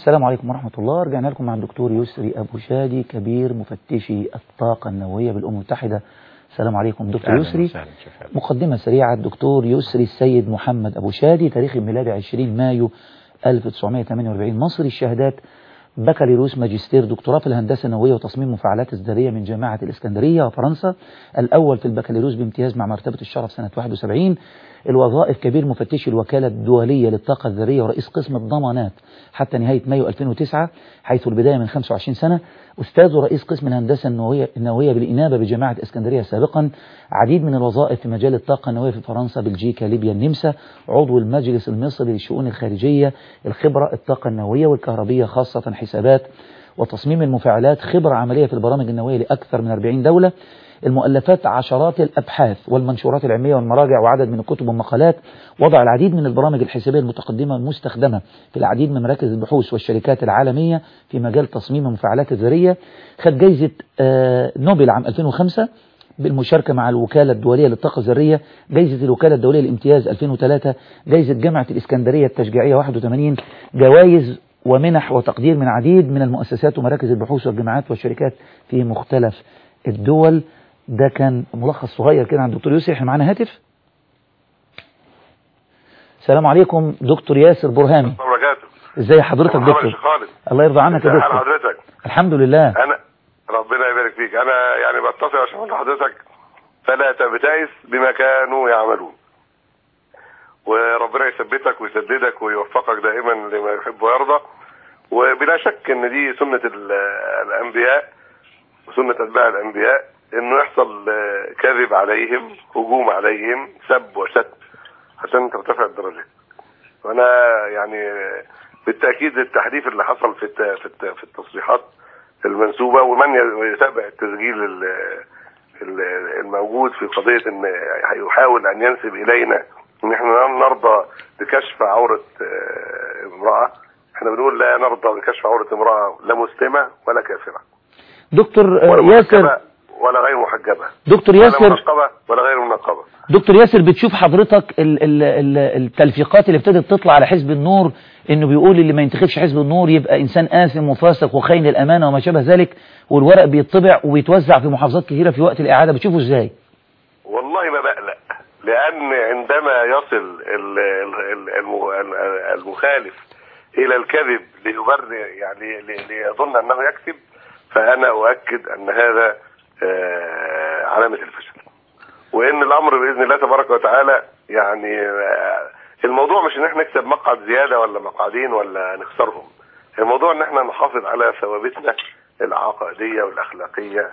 السلام عليكم ورحمة الله رجعنا لكم مع الدكتور يسري أبو شادي كبير مفتشي الطاقة النووية بالأمم المتحدة السلام عليكم دكتور أهلاً يسري وسهلاً، كيف حالك؟ مقدمة سريعة الدكتور يسري السيد محمد أبو شادي تاريخ الميلادي 20 مايو 1948 مصري الشهادات بكالوريوس ماجستير دكتوراه في الهندسة النووية وتصميم مفاعلات الذرية من جامعة الإسكندرية وفرنسا الأول في البكالوريوس بامتياز مع مرتبة الشرف سنة 71 الوظائف كبير مفتشي الوكالة الدولية للطاقة الذرية ورئيس قسم الضمانات حتى نهاية مايو 2009 حيث البداية من 25 سنة أستاذ ورئيس قسم الهندسة النووية, النووية بالإنابة بجامعة اسكندرية سابقا عديد من الوظائف في مجال الطاقة النووية في فرنسا بلجيكا ليبيا النمسا عضو المجلس المصري للشؤون الخارجية الخبرة الطاقة النووية والكهربية خاصة حسابات وتصميم المفاعلات خبرة عملية في البرامج النووية لأكثر من 40 دولة المؤلفات عشرات الأبحاث والمنشورات العلمية والمراجع وعدد من الكتب والمقالات وضع العديد من البرامج الحسابية المتقدمة المستخدمة في العديد من مراكز البحوث والشركات العالمية في مجال تصميم المفاعلات الذرية خد جايزة آه، نوبل عام 2005 بالمشاركة مع الوكالة الدولية للطاقة الذرية جائزة الوكالة الدولية للامتياز 2003 جائزة جامعة الإسكندرية التشجيعية 81 جوائز ومنح وتقدير من عديد من المؤسسات ومراكز البحوث والجامعات والشركات في مختلف الدول ده كان ملخص صغير كده عن الدكتور يوسف احنا معانا هاتف السلام عليكم دكتور ياسر برهامي وبركاته ازي حضرتك محمد دكتور خالد الله يرضى عنك يا ازي حال دكتور حضرتك الحمد لله انا ربنا يبارك فيك انا يعني بتصل عشان اقول لحضرتك فلا تبتئس بما كانوا يعملون وربنا يثبتك ويسددك ويوفقك دائما لما يحب ويرضى وبلا شك ان دي سنه ال- الانبياء وسنه اتباع الانبياء انه يحصل آه، كذب عليهم هجوم عليهم سب وشتم عشان ترتفع الدرجات وانا يعني آه، بالتاكيد التحديث اللي حصل في الت- في الت- في التصريحات المنسوبه ومن يتابع التسجيل ال- ال- الموجود في قضيه ان يحاول ان ينسب الينا ان احنا نرضى بكشف عوره آه، امراه احنا بنقول لا نرضى بكشف عوره امراه لا مسلمه ولا كافره دكتور آه، ولا ياسر محجبه ولا غير محجبه دكتور ولا ياسر منقبه ولا غير منقبه دكتور ياسر بتشوف حضرتك ال ال ال التلفيقات اللي ابتدت تطلع على حزب النور انه بيقول اللي ما ينتخبش حزب النور يبقى انسان آثم وفاسق وخاين للامانه وما شابه ذلك والورق بيطبع وبيتوزع في محافظات كثيره في وقت الاعاده بتشوفه ازاي؟ والله ما بقلق لان عندما يصل ال- ال- ال- الم- ال- المخالف الى الكذب ليبرر يعني لي- ليظن انه يكذب فانا اؤكد ان هذا آه، علامه الفشل وان الامر باذن الله تبارك وتعالى يعني آه، الموضوع مش ان احنا نكسب مقعد زياده ولا مقعدين ولا نخسرهم الموضوع ان احنا نحافظ على ثوابتنا العقائديه والاخلاقيه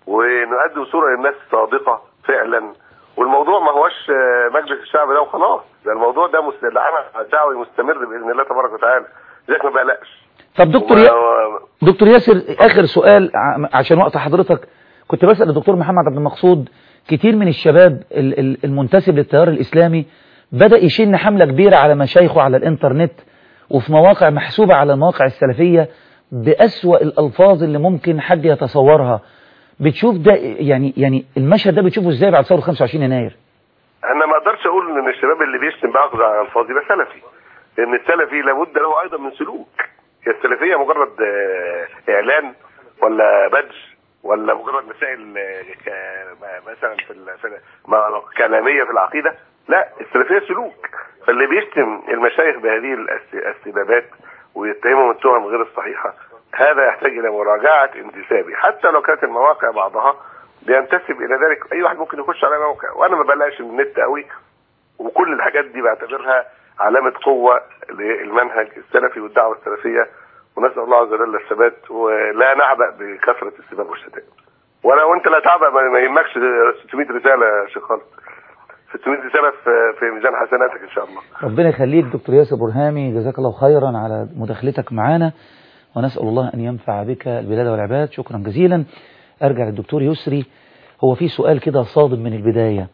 ونؤدي صوره للناس صادقه فعلا والموضوع ما هوش آه، مجلس الشعب ده وخلاص ده الموضوع ده مست... العمل دعوي مستمر باذن الله تبارك وتعالى لذلك ما بقلقش طب دكتور يا... و- دكتور ياسر اخر سؤال ع- عشان وقت حضرتك كنت بسال الدكتور محمد عبد المقصود كتير من الشباب ال- ال- المنتسب للتيار الاسلامي بدا يشن حمله كبيره على مشايخه على الانترنت وفي مواقع محسوبه على المواقع السلفيه باسوا الالفاظ اللي ممكن حد يتصورها بتشوف ده يعني يعني المشهد ده بتشوفه ازاي بعد ثوره 25 يناير انا ما اقدرش اقول ان الشباب اللي بيشتم باخذ على الفاظ يبقى سلفي لان السلفي لابد له ايضا من سلوك هي السلفيه مجرد آه، اعلان ولا بدج ولا مجرد مسائل آه، ك- ما- مثلا في ال- في ال- ما- كلاميه في العقيده لا السلفيه سلوك فاللي بيشتم المشايخ بهذه الاس- السبابات ويتهمهم التهم غير الصحيحه هذا يحتاج الى مراجعه انتسابي حتى لو كانت المواقع بعضها بينتسب الى ذلك اي واحد ممكن يخش على موقع وانا ما بقلقش من النت قوي وكل الحاجات دي بعتبرها علامه قوه للمنهج السلفي والدعوه السلفيه ونسال الله عز وجل الثبات ولا نعبأ بكثره السباب والشتائم ولا وانت لا تعبأ ما ما يهمكش 600 رساله يا شيخ خالد 600 رساله في في ميزان حسناتك ان شاء الله ربنا يخليك دكتور ياسر برهامي جزاك الله خيرا على مداخلتك معنا ونسأل الله أن ينفع بك البلاد والعباد شكرا جزيلا أرجع للدكتور يسري هو في سؤال كده صادم من البداية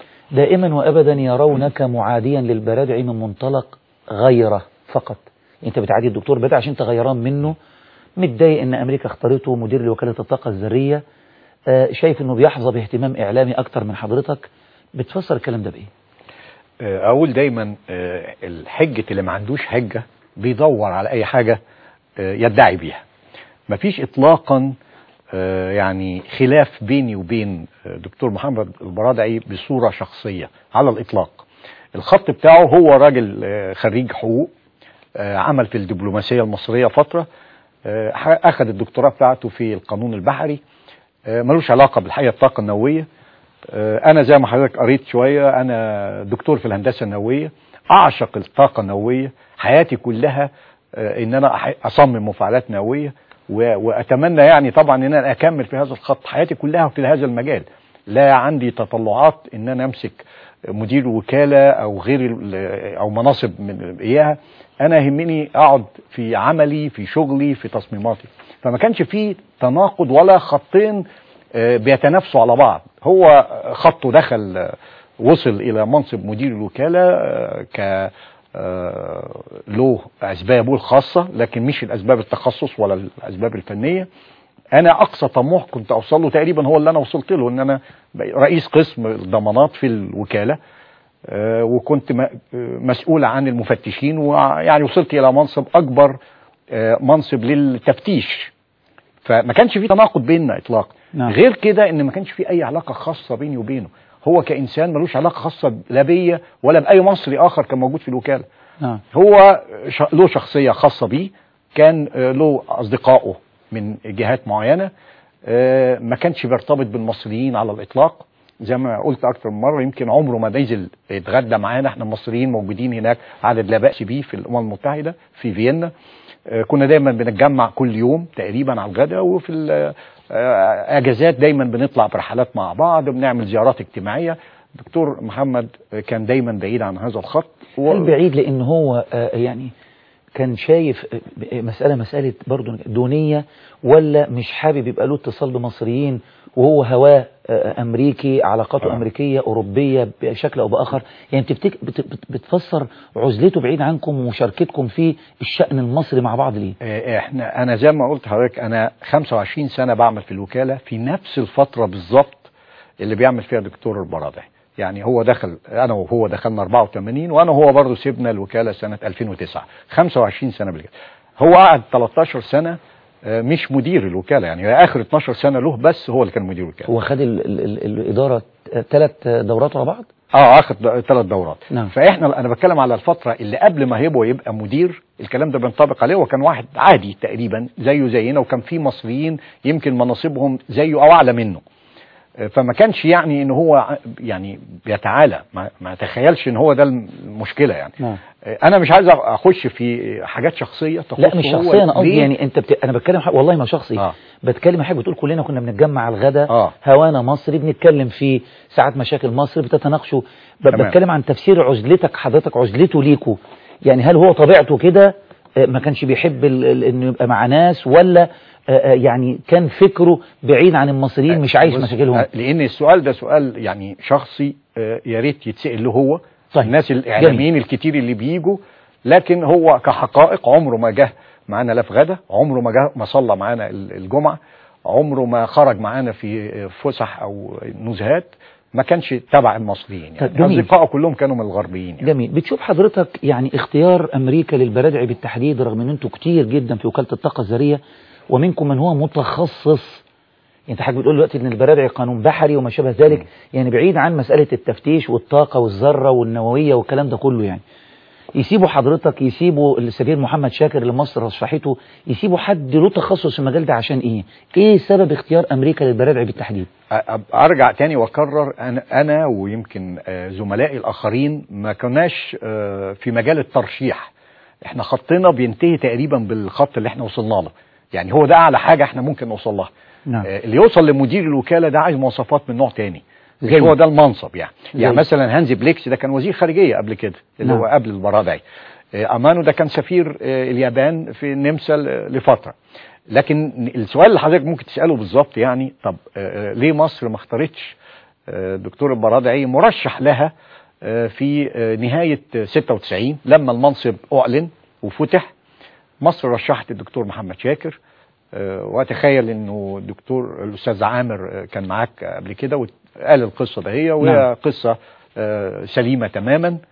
دائما وأبدا يرونك معاديا للبرادع من منطلق غيره فقط أنت بتعادي الدكتور بدع عشان تغيران منه متضايق أن أمريكا اختارته مدير لوكالة الطاقة الذرية آه، شايف أنه بيحظى باهتمام إعلامي أكتر من حضرتك بتفسر الكلام ده بإيه؟ آه، اقول دايما آه، الحجة اللي ما عندوش حجة بيدور على اي حاجة آه، يدعي بيها مفيش اطلاقا آه، يعني خلاف بيني وبين آه، دكتور محمد البرادعي بصورة شخصية على الإطلاق الخط بتاعه هو راجل آه، خريج حقوق آه، عمل في الدبلوماسية المصرية فترة آه، أخذ الدكتوراه بتاعته في القانون البحري آه، ملوش علاقة بالحقيقة الطاقة النووية آه، أنا زي ما حضرتك قريت شوية أنا دكتور في الهندسة النووية أعشق الطاقة النووية حياتي كلها آه، إن أنا أح- أصمم مفاعلات نووية و- وأتمنى يعني طبعا إن أنا أكمل في هذا الخط حياتي كلها في هذا المجال لا عندي تطلعات إن أنا أمسك مدير وكالة أو غير ال- أو مناصب من إياها أنا يهمني أقعد في عملي في شغلي في تصميماتي فما كانش فيه تناقض ولا خطين آه، بيتنافسوا على بعض هو خطه دخل آه، وصل الى منصب مدير الوكاله آه، ك آه، له اسبابه الخاصه لكن مش الاسباب التخصص ولا الاسباب الفنيه انا اقصى طموح كنت اوصل له تقريبا هو اللي انا وصلت له ان انا رئيس قسم الضمانات في الوكاله آه، وكنت م- آه، مسؤول عن المفتشين ويعني وصلت الى منصب اكبر آه، منصب للتفتيش فما كانش في تناقض بيننا اطلاقا نعم. غير كده ان ما كانش في اي علاقه خاصه بيني وبينه هو كانسان ملوش علاقه خاصه لا بيا ولا باي مصري اخر كان موجود في الوكاله نعم هو ش- له شخصيه خاصه بيه كان آه، له اصدقائه من جهات معينه آه، ما كانش بيرتبط بالمصريين على الاطلاق زي ما قلت اكتر من مره يمكن عمره ما نزل يتغدى معانا احنا المصريين موجودين هناك عدد لا باس به في الامم المتحده في فيينا آه، كنا دايما بنتجمع كل يوم تقريبا على الغداء وفي ال- آه، اجازات دايما بنطلع برحلات مع بعض بنعمل زيارات اجتماعيه دكتور محمد آه، كان دايما بعيد عن هذا الخط و- هل بعيد لان هو آه، يعني كان شايف آه، مسألة مسألة برضو دونية ولا مش حابب يبقى له اتصال بمصريين وهو هواه آه، أمريكي علاقاته آه. أمريكية أوروبية بشكل أو بآخر يعني بتفتك بت- بت- بتفسر عزلته بعيد عنكم ومشاركتكم في الشأن المصري مع بعض ليه؟ آه، احنا انا زي ما قلت لحضرتك انا 25 سنه بعمل في الوكاله في نفس الفتره بالظبط اللي بيعمل فيها دكتور البرادعي يعني هو دخل انا وهو دخلنا 84 وانا وهو برضه سيبنا الوكاله سنه 2009 25 سنه بالكده هو قعد 13 سنه آه، مش مدير الوكاله يعني اخر 12 سنه له بس هو اللي كان مدير الوكاله هو خد ال ال ال الإدارة ثلاث دورات ورا بعض؟ اه اخد ثلاث دورات نعم. فاحنا انا بتكلم على الفتره اللي قبل ما هيبقى يبقى مدير الكلام ده بينطبق عليه وكان واحد عادي تقريبا زيه زينا وكان في مصريين يمكن مناصبهم زيه او اعلى منه آه، فما كانش يعني ان هو ع- يعني بيتعالى ما, ما تخيلش ان هو ده المشكله يعني نعم. آه، انا مش عايز اخش في حاجات شخصيه تخص لا مش هو شخصيا انا قصدي ليه. يعني انت بت... انا بتكلم حق... والله ما شخصي آه. بتكلم حاجه بتقول كلنا كنا بنتجمع على الغداء آه. هوانا مصري بنتكلم في ساعات مشاكل مصر بتتناقشوا ب... تمام. بتكلم عن تفسير عزلتك حضرتك عزلته ليكوا يعني هل هو طبيعته كده آه، ما كانش بيحب ال... ال... انه يبقى مع ناس ولا آه، آه، يعني كان فكره بعيد عن المصريين مش عايش بص، مشاكلهم آه، لان السؤال ده سؤال يعني شخصي آه، يا ريت يتسال له هو طيب. الناس الاعلاميين الكتير اللي بيجوا لكن هو كحقائق عمره ما جه معانا لا في غدا عمره ما جه ما صلى معانا ال- الجمعه عمره ما خرج معانا في آه، فسح او نزهات ما كانش تبع المصريين طيب، يعني جميل. اصدقائه كلهم كانوا من الغربيين يعني. جميل بتشوف حضرتك يعني اختيار امريكا للبرادعي بالتحديد رغم ان انتوا كتير جدا في وكاله الطاقه الذريه ومنكم من هو متخصص انت حضرتك بتقول دلوقتي ان البرادعي قانون بحري وما شابه ذلك يعني بعيد عن مساله التفتيش والطاقه والذره والنوويه والكلام ده كله يعني يسيبوا حضرتك يسيبوا السفير محمد شاكر اللي مصر رشحته يسيبوا حد له تخصص في المجال ده عشان ايه؟ ايه سبب اختيار امريكا للبرادعي بالتحديد؟ أ- ارجع تاني واكرر انا انا ويمكن آه، زملائي الاخرين ما كناش آه، في مجال الترشيح احنا خطنا بينتهي تقريبا بالخط اللي احنا وصلنا له يعني هو ده اعلى حاجه احنا ممكن نوصل لها نعم. آه، اللي يوصل لمدير الوكاله ده عايز مواصفات من نوع تاني زي؟ مش هو ده المنصب يعني زي؟ يعني مثلا هانزي بليكس ده كان وزير خارجيه قبل كده اللي نعم. هو قبل البرادعي آه، امانو ده كان سفير آه، اليابان في النمسا ل- لفتره لكن السؤال اللي حضرتك ممكن تساله بالظبط يعني طب آه، ليه مصر ما اختارتش آه، دكتور البرادعي مرشح لها آه، في آه، نهايه آه، 96 لما المنصب اعلن وفتح مصر رشحت الدكتور محمد شاكر آه، واتخيل انه الدكتور الاستاذ عامر آه، كان معاك قبل كده وقال القصه ده هي وهي نعم. قصه آه، سليمه تماما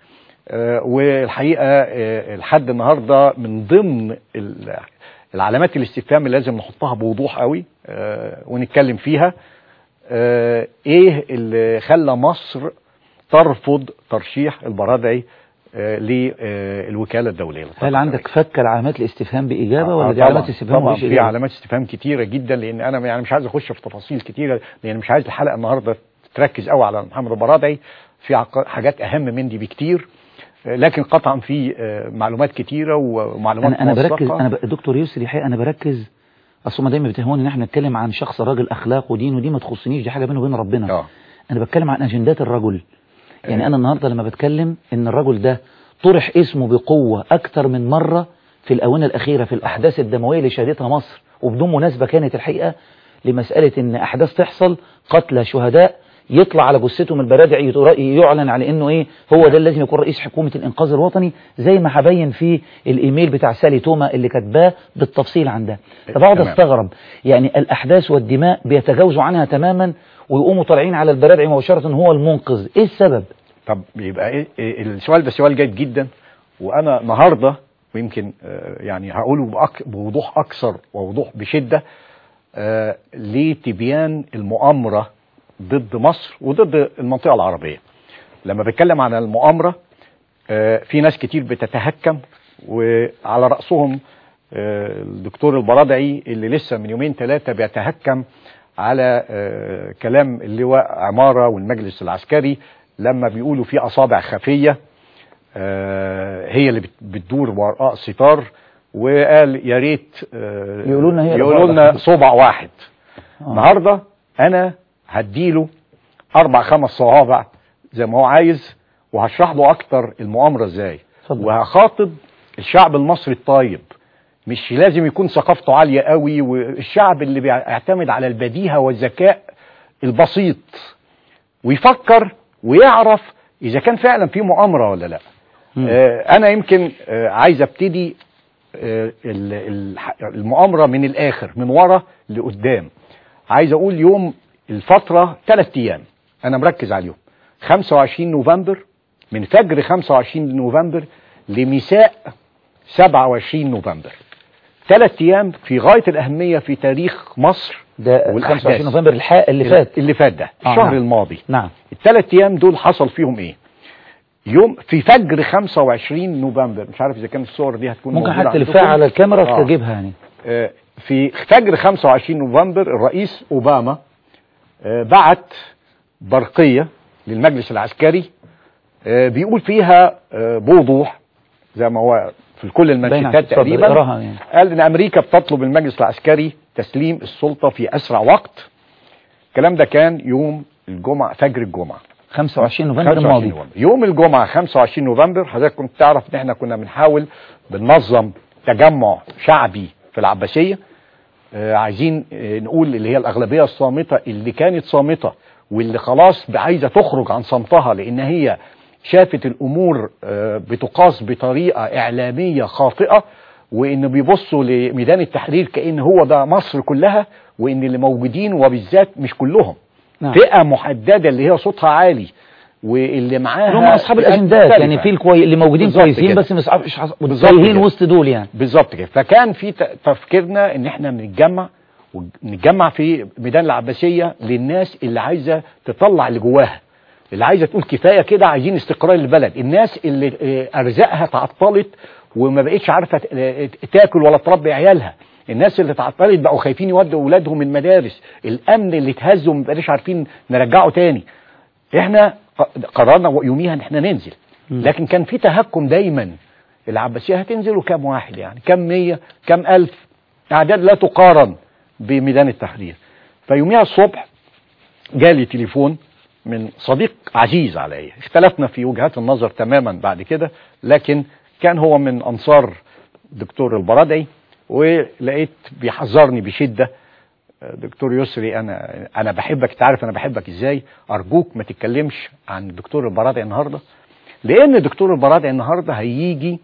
آه، والحقيقه آه، لحد النهارده من ضمن ال- العلامات الاستفهام اللي لازم نحطها بوضوح قوي آه، ونتكلم فيها آه، ايه اللي خلى مصر ترفض ترشيح البرادعي آه، للوكاله الدوليه للطاقة هل عندك فك العلامات الاستفهام بإجابة آه، ولا دي طبعاً، علامات استفهام طبعا مفيش في إجابة؟ علامات استفهام كتيره جدا لان انا يعني مش عايز اخش في تفاصيل كتيره لان مش عايز الحلقه النهارده تركز قوي على محمد البرادعي في عق- حاجات اهم من دي بكتير آه، لكن قطعا في آه، معلومات كتيره ومعلومات انا انا بركز موثقة. انا ب... دكتور يسري حقيقة انا بركز اصل هم دايما بيتهموني ان احنا نتكلم عن شخص راجل اخلاق ودين ودي ما تخصنيش دي حاجه بينه وبين ربنا اه انا بتكلم عن اجندات الرجل يعني آه. انا النهارده لما بتكلم ان الرجل ده طرح اسمه بقوه اكتر من مره في الاونه الاخيره في الاحداث الدمويه اللي شهدتها مصر وبدون مناسبه كانت الحقيقه لمساله ان احداث تحصل قتلى شهداء يطلع على جثتهم البرادع يتر- يعلن على انه ايه هو ده لازم يكون رئيس حكومه الانقاذ الوطني زي ما هبين في الايميل بتاع سالي توما اللي كاتباه بالتفصيل عن ده فبقعد تمام. استغرب يعني الاحداث والدماء بيتجاوزوا عنها تماما ويقوموا طالعين على البرادعي مباشره هو المنقذ ايه السبب طب يبقى ايه إيه السؤال ده سؤال جيد جدا وانا النهارده ويمكن آه، يعني هقوله بأك بوضوح اكثر ووضوح بشده آه، لتبيان المؤامره ضد مصر وضد المنطقه العربيه لما بتكلم عن المؤامره آه، في ناس كتير بتتهكم وعلى راسهم آه، الدكتور البرادعي اللي لسه من يومين ثلاثه بيتهكم على آه، كلام اللواء عماره والمجلس العسكري لما بيقولوا في اصابع خفيه آه، هي اللي بت- بتدور وراء الستار وقال يا ريت آه، يقولوا لنا هي يقولوا الأصابع لنا صبع واحد آه. النهارده انا هديله اربع خمس صوابع زي ما هو عايز وهشرح له اكتر المؤامره ازاي اتفضل. وهخاطب الشعب المصري الطيب مش لازم يكون ثقافته عاليه قوي والشعب اللي بيعتمد على البديهه والذكاء البسيط ويفكر ويعرف اذا كان فعلا في مؤامره ولا لا مم. آه انا يمكن آه عايز ابتدي آه ال- ال- المؤامره من الاخر من ورا لقدام عايز اقول يوم الفتره ثلاث ايام انا مركز على اليوم 25 نوفمبر من فجر 25 نوفمبر لمساء 27 نوفمبر ثلاث ايام في غايه الاهميه في تاريخ مصر ده والأحداث. 25 نوفمبر الحق اللي فات اللي فات ده آه، الشهر نعم. الماضي نعم الثلاث ايام دول حصل فيهم ايه يوم في فجر 25 نوفمبر مش عارف اذا كان الصور دي هتكون ممكن موجودة حتى عندكم. تلفها على الكاميرا آه. تجيبها يعني آه، في فجر 25 نوفمبر الرئيس اوباما آه، بعت برقيه للمجلس العسكري آه، بيقول فيها آه، بوضوح زي ما هو في كل المانشيتات اتفضل، تقريبا اقراها يعني. قال ان امريكا بتطلب المجلس العسكري تسليم السلطه في اسرع وقت الكلام ده كان يوم الجمعه فجر الجمعه 25 نوفمبر 25 الماضي نوفمبر. يوم الجمعة 25 نوفمبر حضرتك كنت تعرف ان احنا كنا بنحاول بننظم تجمع شعبي في العباسية آه عايزين آه نقول اللي هي الأغلبية الصامتة اللي كانت صامتة واللي خلاص عايزة تخرج عن صمتها لأن هي شافت الأمور آه بتقاس بطريقة إعلامية خاطئة وإن بيبصوا لميدان التحرير كأن هو ده مصر كلها وإن اللي موجودين وبالذات مش كلهم نعم. فئة محددة اللي هي صوتها عالي واللي معاها اللي هم اصحاب فئات الاجندات مختلفة. يعني في الكوي... اللي موجودين بالظبط كويسين كده. بس مش عارف- مش عارف- بالظبط تايهين كده. وسط دول يعني بالظبط كده فكان في ت- تفكيرنا ان احنا بنتجمع ونتجمع في ميدان العباسيه للناس اللي عايزه تطلع اللي جواها اللي عايزه تقول كفايه كده عايزين استقرار البلد الناس اللي آه، ارزاقها تعطلت وما بقتش عارفه ت- آه، تاكل ولا تربي عيالها الناس اللي تعطلت بقوا خايفين يودوا اولادهم المدارس الامن اللي اتهز وما بقناش عارفين نرجعه تاني احنا ق- قررنا يوميها ان احنا ننزل لكن كان في تهكم دايما العباسيه هتنزلوا كام واحد يعني كام مية كام الف اعداد لا تقارن بميدان التحرير فيوميها الصبح جالي تليفون من صديق عزيز عليا اختلفنا في وجهات النظر تماما بعد كده لكن كان هو من انصار دكتور البرادعي ولقيت بيحذرني بشده دكتور يسري انا انا بحبك تعرف انا بحبك ازاي ارجوك ما تتكلمش عن الدكتور البرادعي النهارده لان الدكتور البرادعي النهارده هيجي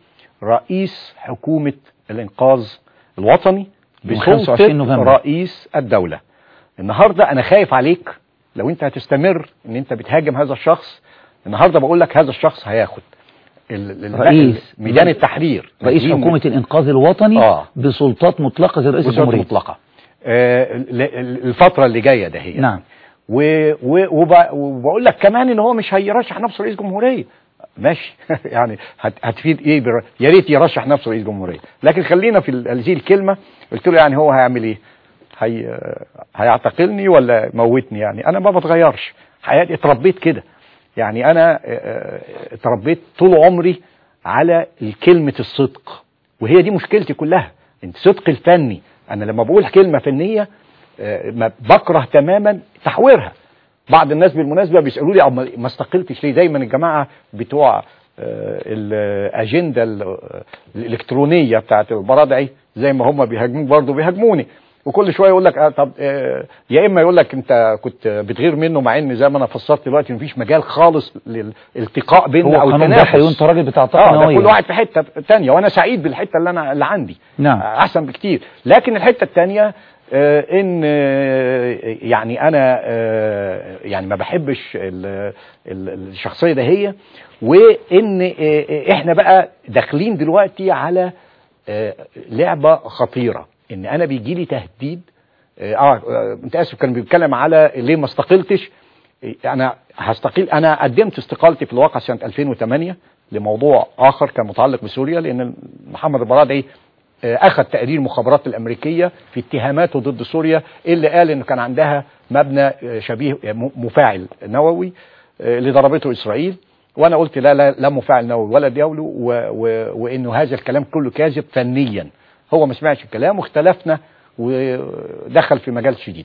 رئيس حكومه الانقاذ الوطني يوم 25 نوفمبر. بسلطه رئيس الدوله النهارده انا خايف عليك لو انت هتستمر ان انت بتهاجم هذا الشخص النهارده بقول لك هذا الشخص هياخد ال- ال- رئيس. ميدان التحرير رئيس نازلين حكومة الإنقاذ الوطني آه. بسلطات مطلقة زي رئيس بصورة الجمهورية مطلقة آه، ال- ال- الفترة اللي جاية ده هي نعم و- و- وب- وبقول لك كمان ان هو مش هيرشح نفسه رئيس جمهوريه ماشي يعني هت- هتفيد ايه بر... يا ريت يرشح نفسه رئيس جمهوريه لكن خلينا في ال- هذه الكلمه قلت له يعني هو هيعمل ايه هي... هيعتقلني ولا موتني يعني انا ما بتغيرش حياتي اتربيت كده يعني انا آه، آه، اتربيت طول عمري على كلمه الصدق وهي دي مشكلتي كلها الصدق الفني انا لما بقول كلمه فنيه آه، ما بكره تماما تحويرها بعض الناس بالمناسبه بيسالوا لي ما ما استقلتش ليه دايما الجماعه بتوع آه، الاجنده ال- الالكترونيه بتاعت البرادعي زي ما هم بيهاجموك برضه بيهاجموني وكل شويه يقول لك آه طب آه يا اما يقول لك انت كنت بتغير منه مع ان زي ما انا فسرت دلوقتي مفيش مجال خالص للالتقاء هو بيننا او قانون التنافس بحري وانت راجل بتاع طاقة اه ده نووية كل واحد في حته تانية وانا سعيد بالحته اللي انا اللي عندي نعم. احسن بكتير لكن الحته الثانيه ان آه، يعني انا آه، يعني ما بحبش ال- ال- الشخصيه ده هي وان آه، احنا بقى داخلين دلوقتي على آه، لعبه خطيره ان انا بيجي لي تهديد اه آه، انت اسف كان بيتكلم على ليه ما استقلتش انا هستقيل انا قدمت استقالتي في الواقع سنه 2008 لموضوع اخر كان متعلق بسوريا لان محمد البرادعي آه، اخذ تقرير المخابرات الامريكيه في اتهاماته ضد سوريا اللي قال انه كان عندها مبنى آه، شبيه آه، م- مفاعل نووي آه، اللي ضربته اسرائيل وانا قلت لا لا لا مفاعل نووي ولا دياولو و- و- وانه هذا الكلام كله كاذب فنيا هو ما سمعش الكلام واختلفنا ودخل في مجال شديد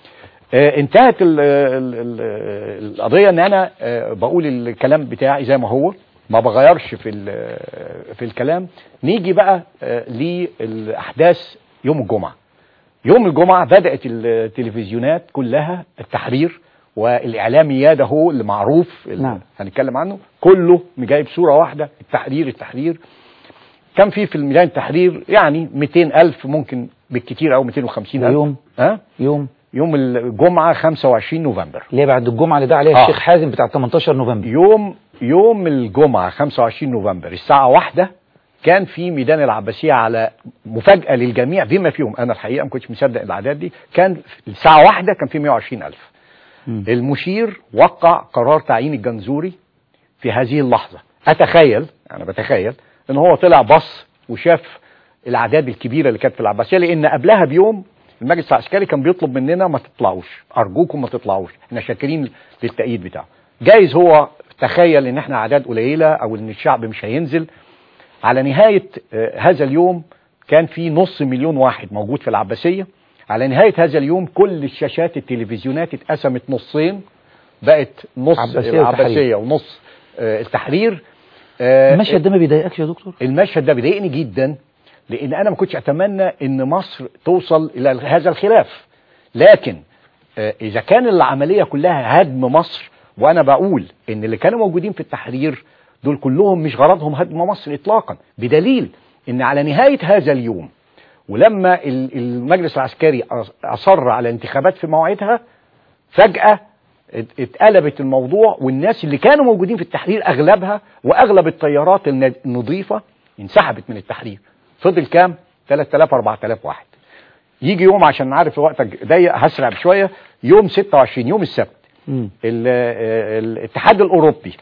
آه، انتهت ال ال ال القضيه ان انا آه، بقول الكلام بتاعي زي ما هو ما بغيرش في ال- في الكلام نيجي بقى آه، للاحداث يوم الجمعه يوم الجمعه بدات التلفزيونات كلها التحرير والاعلاميات اهو اللي معروف اللي نعم. هنتكلم عنه كله جايب صوره واحده التحرير التحرير كان في في الميدان التحرير يعني 200 ألف ممكن بالكتير أو 250 ألف يوم ها يوم يوم الجمعة 25 نوفمبر اللي هي بعد الجمعة اللي ده عليها آه. الشيخ حازم بتاع 18 نوفمبر يوم يوم الجمعة 25 نوفمبر الساعة واحدة كان في ميدان العباسية على مفاجأة للجميع بما فيهم أنا الحقيقة ما كنتش مصدق الأعداد دي كان الساعة واحدة كان في 120 ألف مم. المشير وقع قرار تعيين الجنزوري في هذه اللحظة أتخيل أنا بتخيل إن هو طلع بص وشاف الأعداد الكبيرة اللي كانت في العباسية لأن قبلها بيوم المجلس العسكري كان بيطلب مننا ما تطلعوش أرجوكم ما تطلعوش احنا شاكرين للتأييد بتاعه جايز هو تخيل إن احنا أعداد قليلة أو إن الشعب مش هينزل على نهاية آه، هذا اليوم كان في نص مليون واحد موجود في العباسية على نهاية هذا اليوم كل الشاشات التلفزيونات اتقسمت نصين بقت نص عباسية العباسية ونص آه، التحرير آه، المشهد ده ما بيضايقكش يا دكتور المشهد ده بيضايقني جدا لان انا ما كنتش اتمنى ان مصر توصل الى هذا الخلاف لكن آه، اذا كان العمليه كلها هدم مصر وانا بقول ان اللي كانوا موجودين في التحرير دول كلهم مش غرضهم هدم مصر اطلاقا بدليل ان على نهايه هذا اليوم ولما ال- المجلس العسكري أص- اصر على انتخابات في موعدها فجاه ات- اتقلبت الموضوع والناس اللي كانوا موجودين في التحرير اغلبها واغلب الطيارات الن- النظيفه انسحبت من التحرير فضل كام 3000 4000 واحد يجي يوم عشان عارف وقتك ضيق هسرع بشويه يوم 26 يوم السبت مم. ال- ال- الاتحاد الاوروبي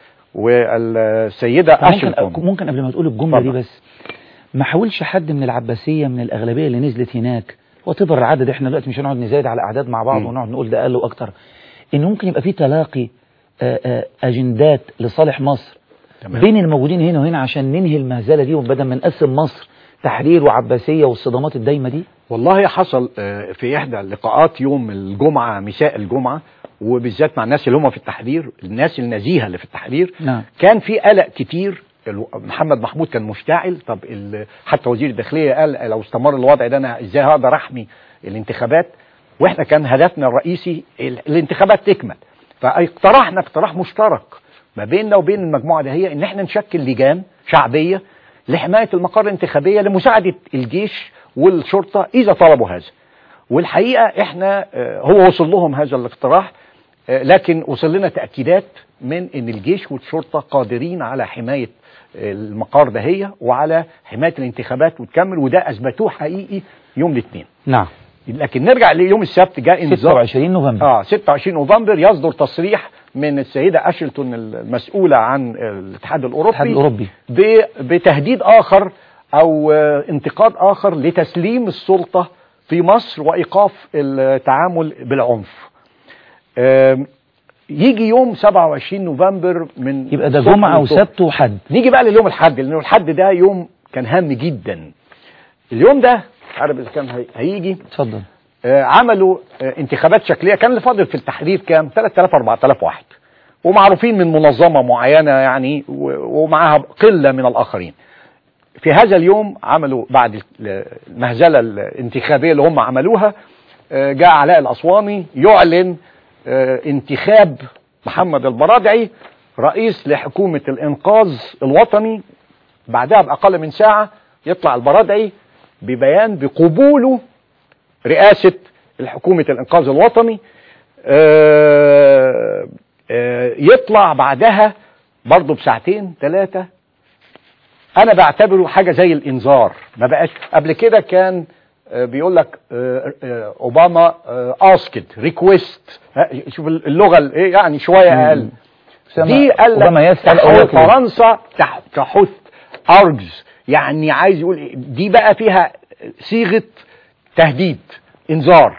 والسيده ممكن اشلتون ممكن قبل ما تقول الجملة دي اتفضل. بس ما حاولش حد من العباسية من الأغلبية اللي نزلت هناك وتبر العدد احنا دلوقتي مش هنقعد نزايد على أعداد مع بعض مم. ونقعد نقول ده أقل وأكتر إن ممكن يبقى في تلاقي آه، آه، أجندات لصالح مصر تمام. بين الموجودين هنا وهنا عشان ننهي المهزلة دي وبدل ما نقسم مصر تحرير وعباسية والصدامات الدايمة دي والله حصل آه، في احدى اللقاءات يوم الجمعه مساء الجمعه وبالذات مع الناس اللي هم في التحرير الناس النزيهه اللي في التحرير نعم. كان في قلق كتير الو- محمد محمود كان مشتعل طب ال- حتى وزير الداخليه قال لو استمر الوضع ده انا ازاي هقدر احمي الانتخابات واحنا كان هدفنا الرئيسي ال- الانتخابات تكمل فاقترحنا اقتراح مشترك ما بيننا وبين المجموعه ده هي ان احنا نشكل لجان شعبيه لحمايه المقار الانتخابيه لمساعده الجيش والشرطه اذا طلبوا هذا والحقيقه احنا آه، هو وصل لهم هذا الاقتراح آه، لكن وصل لنا تاكيدات من ان الجيش والشرطه قادرين على حمايه آه، المقار دهية وعلى حمايه الانتخابات وتكمل وده اثبتوه حقيقي يوم الاثنين نعم لكن نرجع ليوم السبت جاء انذار 26 نوفمبر اه 26 نوفمبر يصدر تصريح من السيده اشلتون المسؤوله عن الاتحاد الاوروبي الاتحاد الأوروبي ب- بتهديد اخر او آه، انتقاد اخر لتسليم السلطه في مصر وايقاف التعامل بالعنف. آم، يجي يوم 27 نوفمبر من يبقى ده الصبح جمعة للظهر. وسبت وحد نيجي بقى لليوم الحد لانه الحد ده يوم كان هام جدا. اليوم ده عارف اذا كان هي- هيجي اتفضل آه، عملوا آه، انتخابات شكليه كان اللي فاضل في التحرير كام 3000 4000 واحد ومعروفين من منظمه معينه يعني و- ومعاها قله من الاخرين في هذا اليوم عملوا بعد ال- المهزله الانتخابيه اللي هم عملوها آه، جاء علاء الاسواني يعلن آه، انتخاب محمد البرادعي رئيس لحكومه الانقاذ الوطني بعدها باقل من ساعه يطلع البرادعي ببيان بقبوله رئاسة الحكومة الإنقاذ الوطني آه، آه، يطلع بعدها برضه بساعتين ثلاثة أنا بعتبره حاجة زي الإنذار ما بقاش قبل كده كان آه، بيقول لك آه، آه، أوباما أسكد ريكويست شوف اللغة ال- إيه يعني شوية أقل دي قال لك أوباما يسأل أو تحث يطلب. فرنسا تح- تحث ارجز يعني عايز يقول إيه؟ دي بقى فيها صيغه تهديد انذار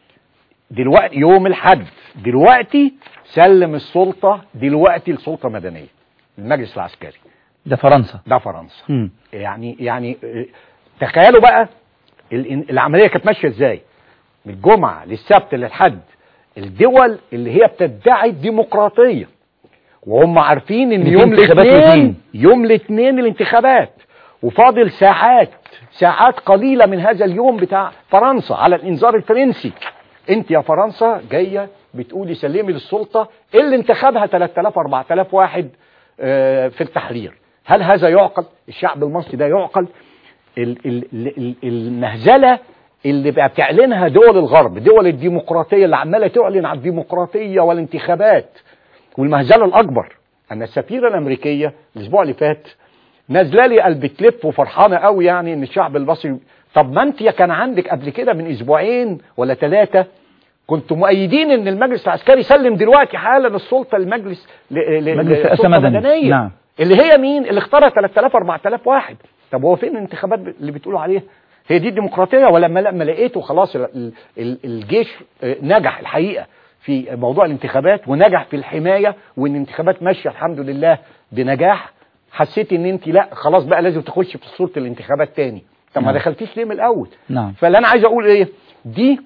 دلوقتي يوم الحد دلوقتي سلم السلطه دلوقتي السلطه مدنيه المجلس العسكري ده فرنسا ده فرنسا مم. يعني يعني آه، تخيلوا بقى ال- العمليه كانت ماشيه ازاي من الجمعه للسبت للحد الدول اللي هي بتدعي الديمقراطيه وهم عارفين ان إن في يوم انتخابات الاثنين الاثنين. يوم الاثنين الانتخابات وفاضل ساعات ساعات قليله من هذا اليوم بتاع فرنسا على الانذار الفرنسي انت يا فرنسا جايه بتقولي سلمي للسلطه اللي انتخبها 3000 4000 واحد آه، في التحرير هل هذا يعقل الشعب المصري ده يعقل ال- ال- ال- ال- المهزله اللي بقى بتعلنها دول الغرب دول الديمقراطيه اللي عماله تعلن عن الديمقراطيه والانتخابات والمهزله الاكبر ان السفيره الامريكيه الاسبوع اللي فات نازله لي قلب تلف وفرحانه قوي يعني ان الشعب المصري طب ما انت يا كان عندك قبل كده من اسبوعين ولا ثلاثه كنتوا مؤيدين ان المجلس العسكري سلم دلوقتي حالا السلطه للمجلس ل- ل- مجلس رئاسة للسلطة مدني. المدنية. نعم. اللي هي مين اللي اختارها 3000 4000 واحد طب هو فين الانتخابات اللي بتقولوا عليها هي دي الديمقراطيه ولا لما لما لقيته خلاص ال- ال- ال- الجيش آه، نجح الحقيقه في موضوع الانتخابات ونجح في الحمايه وان الانتخابات ماشيه الحمد لله بنجاح حسيت ان انت لا خلاص بقى لازم تخش في صوره الانتخابات تاني طب ما نعم. دخلتيش ليه من الاول نعم فاللي انا عايز اقول ايه دي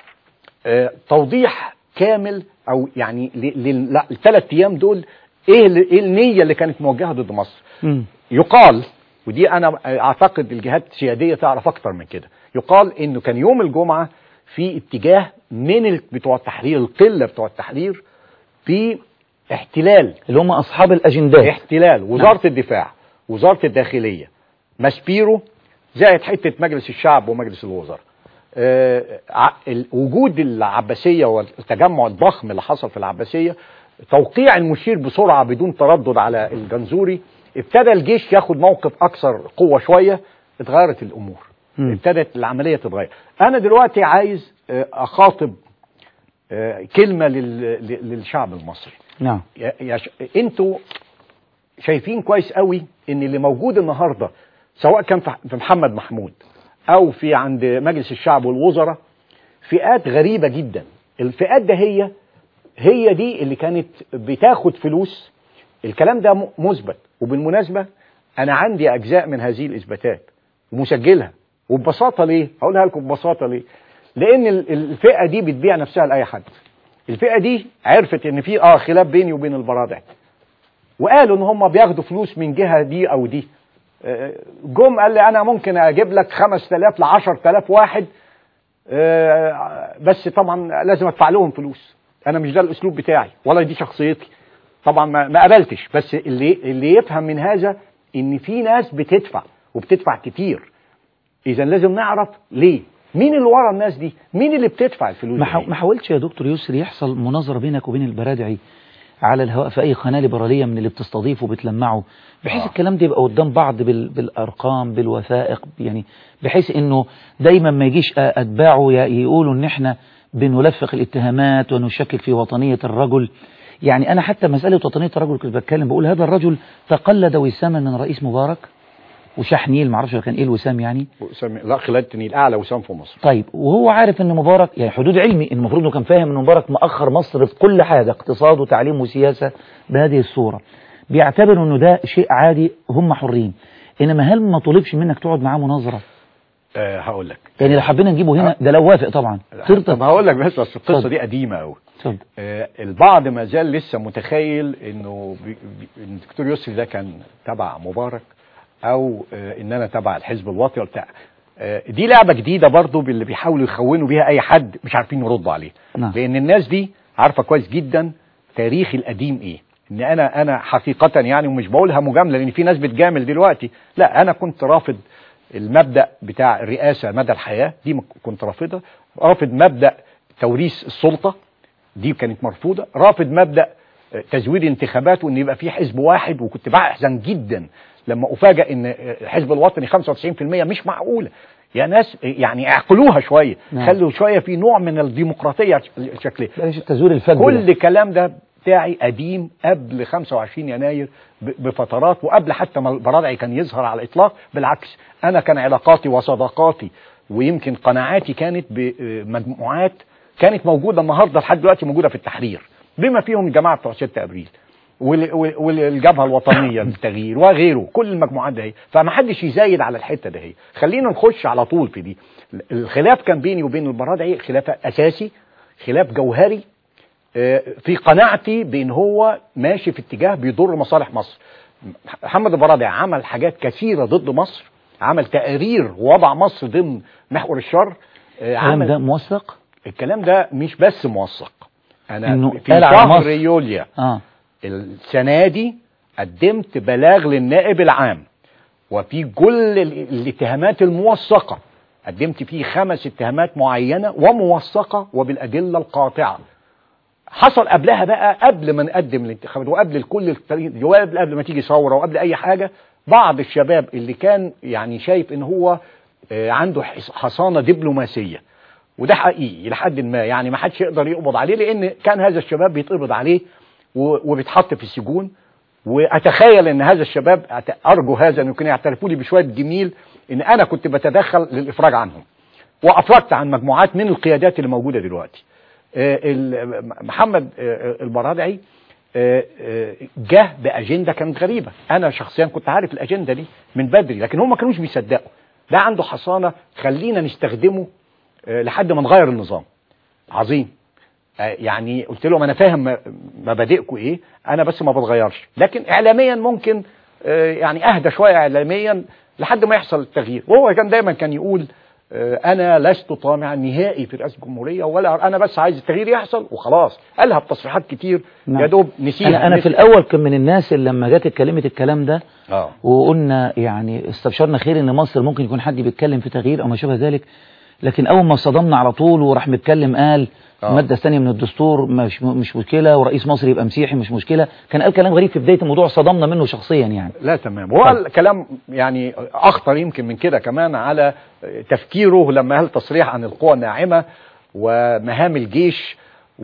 آه، توضيح كامل او يعني للثلاث ايام دول ايه اللي- ايه النيه اللي كانت موجهه ضد مصر مم. يقال ودي انا اعتقد الجهات السياديه تعرف اكتر من كده يقال انه كان يوم الجمعه في اتجاه من ال- بتوع التحرير القله بتوع التحرير في احتلال اللي هم أصحاب الأجندات احتلال وزاره الدفاع وزاره الداخليه ماسبيرو زائد حته مجلس الشعب ومجلس الوزراء آه، ع- ال- وجود العباسيه والتجمع الضخم اللي حصل في العباسيه توقيع المشير بسرعه بدون تردد على الجنزوري ابتدى الجيش ياخد موقف اكثر قوه شويه اتغيرت الامور مم. ابتدت العمليه تتغير انا دلوقتي عايز آه، اخاطب آه، كلمه لل- لل- للشعب المصري نعم يا يا ش... انتوا شايفين كويس قوي ان اللي موجود النهارده سواء كان في في محمد محمود او في عند مجلس الشعب والوزراء فئات غريبه جدا الفئات ده هي هي دي اللي كانت بتاخد فلوس الكلام ده م- مثبت وبالمناسبه انا عندي اجزاء من هذه الاثباتات ومسجلها وببساطه ليه هقولها لكم ببساطه ليه لان ال- الفئه دي بتبيع نفسها لاي حد الفئه دي عرفت ان في اه خلاف بيني وبين البرادع وقالوا ان هم بياخدوا فلوس من جهه دي او دي آه، جم قال لي انا ممكن اجيب لك 5000 ل 10000 واحد آه، بس طبعا لازم ادفع لهم فلوس انا مش ده الاسلوب بتاعي ولا دي شخصيتي طبعا ما ما قبلتش بس اللي اللي يفهم من هذا ان في ناس بتدفع وبتدفع كتير اذا لازم نعرف ليه مين اللي ورا الناس دي مين اللي بتدفع الفلوس ما دي حاو- ما حاولتش يا دكتور يسري يحصل مناظرة بينك وبين البرادعي على الهواء في أي قناة ليبرالية من اللي بتستضيفه وبتلمعه بحيث آه. الكلام ده يبقى قدام بعض بال... بالأرقام بالوثائق يعني بحيث إنه دايما ما يجيش أتباعه ي- يقولوا إن إحنا بنلفق الاتهامات ونشكك في وطنية الرجل يعني أنا حتى مسألة وطنية الرجل كنت بتكلم بقول هذا الرجل تقلد وساما من رئيس مبارك وشحنيل معرفش كان إيه الوسام يعني وسام لا خلال النيل اعلى وسام في مصر طيب وهو عارف ان مبارك يعني حدود علمي ان المفروض انه كان فاهم ان مبارك مأخر مصر في كل حاجة اقتصاد وتعليم وسياسة بهذه الصورة بيعتبر انه ده شيء عادي هم حرين انما هل ما طلبش منك تقعد معاه مناظرة أه هقول لك يعني لو حبينا نجيبه هنا ده لو وافق طبعا طب ترضى هقول لك بس بس القصه اتفضل. دي قديمه قوي اتفضل. آه، البعض ما زال لسه متخيل انه بي- بي- إن الدكتور يسري ده كان تبع مبارك او آه، ان انا تبع الحزب الوطني بتاع دي لعبه جديده برضو باللي بيحاولوا يخونوا بيها اي حد مش عارفين يردوا عليه نعم. لان الناس دي عارفه كويس جدا تاريخي القديم ايه ان انا انا حقيقه يعني ومش بقولها مجامله لان في ناس بتجامل دلوقتي لا انا كنت رافض المبدا بتاع الرئاسه مدى الحياه دي م- كنت رافضها رافض مبدا توريث السلطه دي كانت مرفوضه رافض مبدا آه، تزوير انتخابات وان يبقى في حزب واحد وكنت بحزن جدا لما افاجئ ان آه، الحزب الوطني 95% مش معقوله يا ناس آه، يعني اعقلوها شويه نعم. خلوا شويه في نوع من الديمقراطيه شكلها بلاش التزوير الفج كل ده. الكلام ده بتاعي قديم قبل 25 يناير ب- بفترات وقبل حتى ما البرادعي كان يظهر على الاطلاق بالعكس انا كان علاقاتي وصداقاتي ويمكن قناعاتي كانت بمجموعات كانت موجوده النهارده لحد دلوقتي موجوده في التحرير بما فيهم الجماعه بتوع 6 ابريل وال- وال- والجبهه الوطنيه للتغيير وغيره كل المجموعات دي فما حدش يزايد على الحته دي خلينا نخش على طول في دي الخلاف كان بيني وبين البرادعي خلاف اساسي خلاف جوهري آه، في قناعتي بان هو ماشي في اتجاه بيضر مصالح مصر محمد البرادعي عمل حاجات كثيره ضد مصر عمل تقارير ووضع مصر ضمن محور الشر آه، الكلام عمل ده موثق الكلام ده مش بس موثق انا إنه في قال على شهر مصر. يوليو اه السنة دي قدمت بلاغ للنائب العام وفي كل ال- الاتهامات الموثقة قدمت فيه خمس اتهامات معينة وموثقة وبالأدلة القاطعة حصل قبلها بقى قبل ما نقدم الانتخابات وقبل كل الطريق وقبل قبل ما تيجي ثوره وقبل اي حاجه بعض الشباب اللي كان يعني شايف ان هو آه، عنده حص- حصانه دبلوماسيه وده حقيقي لحد ما يعني ما حدش يقدر يقبض عليه لان كان هذا الشباب بيتقبض عليه و- وبيتحط في السجون واتخيل ان هذا الشباب أت- ارجو هذا ان يكونوا يعترفوا لي بشويه جميل ان انا كنت بتدخل للافراج عنهم وافرجت عن مجموعات من القيادات اللي موجوده دلوقتي آه، ال- محمد آه، البرادعي آه، آه، جه باجنده كانت غريبه انا شخصيا كنت عارف الاجنده دي من بدري لكن هم ما كانوش بيصدقوا ده عنده حصانه خلينا نستخدمه آه، لحد ما نغير النظام عظيم آه، يعني قلت لهم انا فاهم م- مبادئكم ايه انا بس ما بتغيرش لكن اعلاميا ممكن آه، يعني اهدى شويه اعلاميا لحد ما يحصل التغيير وهو كان دايما كان يقول آه، انا لست طامعا نهائي في رئاسه الجمهوريه ولا انا بس عايز التغيير يحصل وخلاص قالها بتصريحات كتير نعم. يا دوب نسيها انا انا في نسي- الاول كان من الناس اللي لما جت اتكلمت الكلام ده اه وقلنا يعني استبشرنا خير ان مصر ممكن يكون حد بيتكلم في تغيير او ما شابه ذلك لكن اول ما صدمنا على طول وراح متكلم قال آه. الماده الثانيه من الدستور مش مش مشكله ورئيس مصر يبقى مسيحي مش مشكله كان قال كلام غريب في بدايه الموضوع صدمنا منه شخصيا يعني لا تمام هو طيب. الكلام يعني اخطر يمكن من كده كمان على تفكيره لما قال تصريح عن القوى الناعمه ومهام الجيش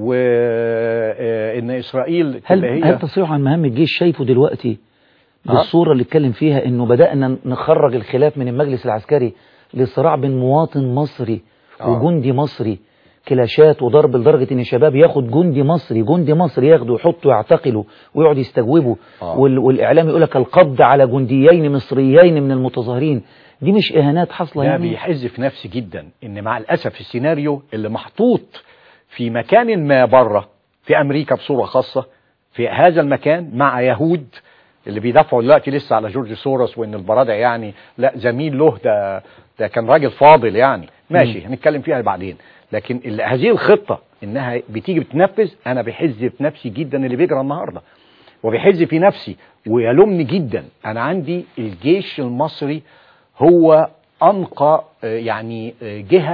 وان اسرائيل هل تبقى هي هل تصريحه عن مهام الجيش شايفه دلوقتي آه. بالصوره اللي اتكلم فيها انه بدانا نخرج الخلاف من المجلس العسكري لصراع بين مواطن مصري آه. وجندي مصري كلاشات وضرب لدرجه ان شباب ياخد جندي مصري جندي مصري ياخده يحطه يعتقله ويقعد يستجوبه آه. وال والاعلام يقول لك القبض على جنديين مصريين من المتظاهرين دي مش اهانات حاصله ده يعني بيحز في نفسي جدا ان مع الاسف السيناريو اللي محطوط في مكان ما بره في امريكا بصوره خاصه في هذا المكان مع يهود اللي بيدافعوا دلوقتي لسه على جورج سوروس وان البرادع يعني لا زميل له ده ده كان راجل فاضل يعني ماشي هنتكلم فيها بعدين لكن ال- هذه الخطه انها بتيجي بتنفذ انا بيحز في نفسي جدا اللي بيجرى النهارده وبيحز في نفسي ويلومني جدا انا عندي الجيش المصري هو انقى آه، يعني آه، جهه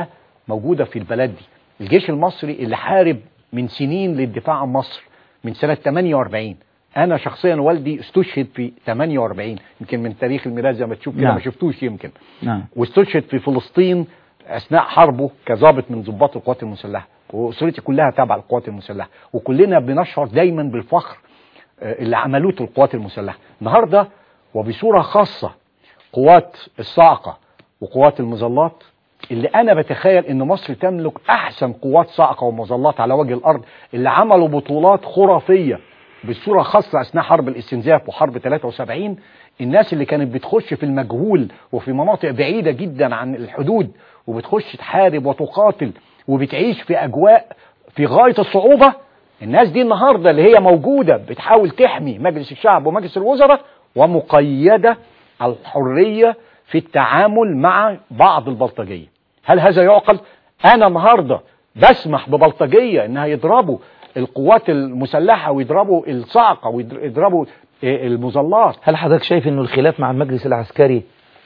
موجوده في البلد دي الجيش المصري اللي حارب من سنين للدفاع عن مصر من سنه 48 انا شخصيا والدي استشهد في 48 يمكن من تاريخ الميلاد زي ما تشوف كده نعم. ما شفتوش يمكن نعم واستشهد في فلسطين اثناء حربه كضابط من ضباط القوات المسلحه واسرتي كلها تابعه للقوات المسلحه وكلنا بنشعر دايما بالفخر آه، اللي عملوه القوات المسلحه النهارده وبصوره خاصه قوات الصاعقه وقوات المظلات اللي انا بتخيل ان مصر تملك احسن قوات صاعقه ومظلات على وجه الارض اللي عملوا بطولات خرافيه بصوره خاصه اثناء حرب الاستنزاف وحرب 73 الناس اللي كانت بتخش في المجهول وفي مناطق بعيده جدا عن الحدود وبتخش تحارب وتقاتل وبتعيش في اجواء في غايه الصعوبه الناس دي النهارده اللي هي موجوده بتحاول تحمي مجلس الشعب ومجلس الوزراء ومقيده الحريه في التعامل مع بعض البلطجيه هل هذا يعقل انا النهارده بسمح ببلطجيه انها يضربوا القوات المسلحه ويضربوا الصاعقه ويضربوا آه، المظلات هل حضرتك شايف انه الخلاف مع المجلس العسكري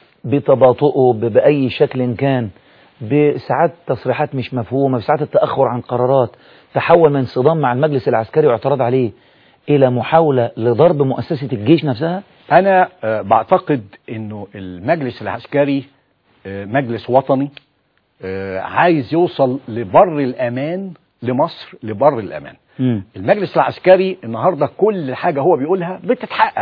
بتباطؤه ب- بأي شكل كان بساعات تصريحات مش مفهومة بساعات التأخر عن قرارات تحول من صدام مع المجلس العسكري واعتراض عليه إلى محاولة لضرب مؤسسة الجيش نفسها انا آه، بعتقد انه المجلس العسكري آه، مجلس وطني آه، عايز يوصل لبر الامان لمصر لبر الامان مم. المجلس العسكري النهارده كل حاجه هو بيقولها بتتحقق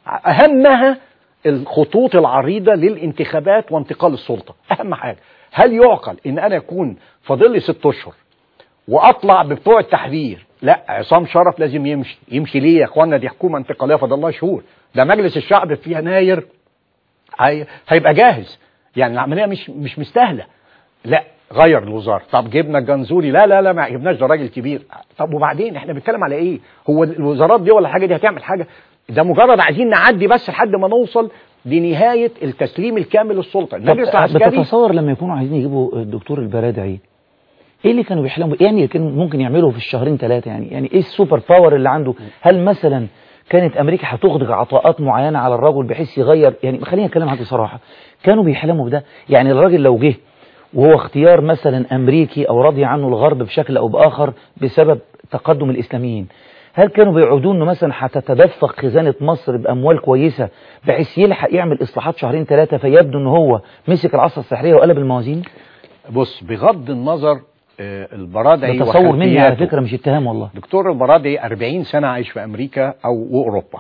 اهمها الخطوط العريضه للانتخابات وانتقال السلطه اهم حاجه هل يعقل ان انا يكون فاضل لي ست اشهر واطلع ببتوع التحرير لا عصام شرف لازم يمشي يمشي ليه يا اخوانا دي حكومه انتقاليه فاضل لها شهور ده مجلس الشعب في يناير هي... هيبقى جاهز يعني العمليه مش مش مستاهله لا غير الوزاره طب جبنا الجنزوري لا لا لا ما جبناش ده راجل كبير طب وبعدين احنا بنتكلم على ايه هو الوزارات دي ولا الحاجه دي هتعمل حاجه ده مجرد عايزين نعدي بس لحد ما نوصل لنهايه التسليم الكامل للسلطه المجلس طب العسكري بتتصور لما يكونوا عايزين يجيبوا الدكتور البرادعي ايه اللي كانوا بيحلموا يعني اللي كانوا ممكن يعملوا في الشهرين ثلاثه يعني يعني ايه السوبر باور اللي عنده هل مثلا كانت امريكا هتغدق عطاءات معينه على الرجل بحيث يغير يعني خليني اتكلم معاك بصراحه كانوا بيحلموا بده يعني الراجل لو جه وهو اختيار مثلا امريكي او رضي عنه الغرب بشكل او باخر بسبب تقدم الاسلاميين هل كانوا بيعودوا انه مثلا هتتدفق خزانه مصر باموال كويسه بحيث يلحق يعمل اصلاحات شهرين ثلاثه فيبدو ان هو مسك العصا السحريه وقلب الموازين بص بغض النظر آه، البرادعي ده تصور مني على وخلفياته. فكره مش اتهام والله دكتور البرادعي 40 سنة عايش في أمريكا أو وأوروبا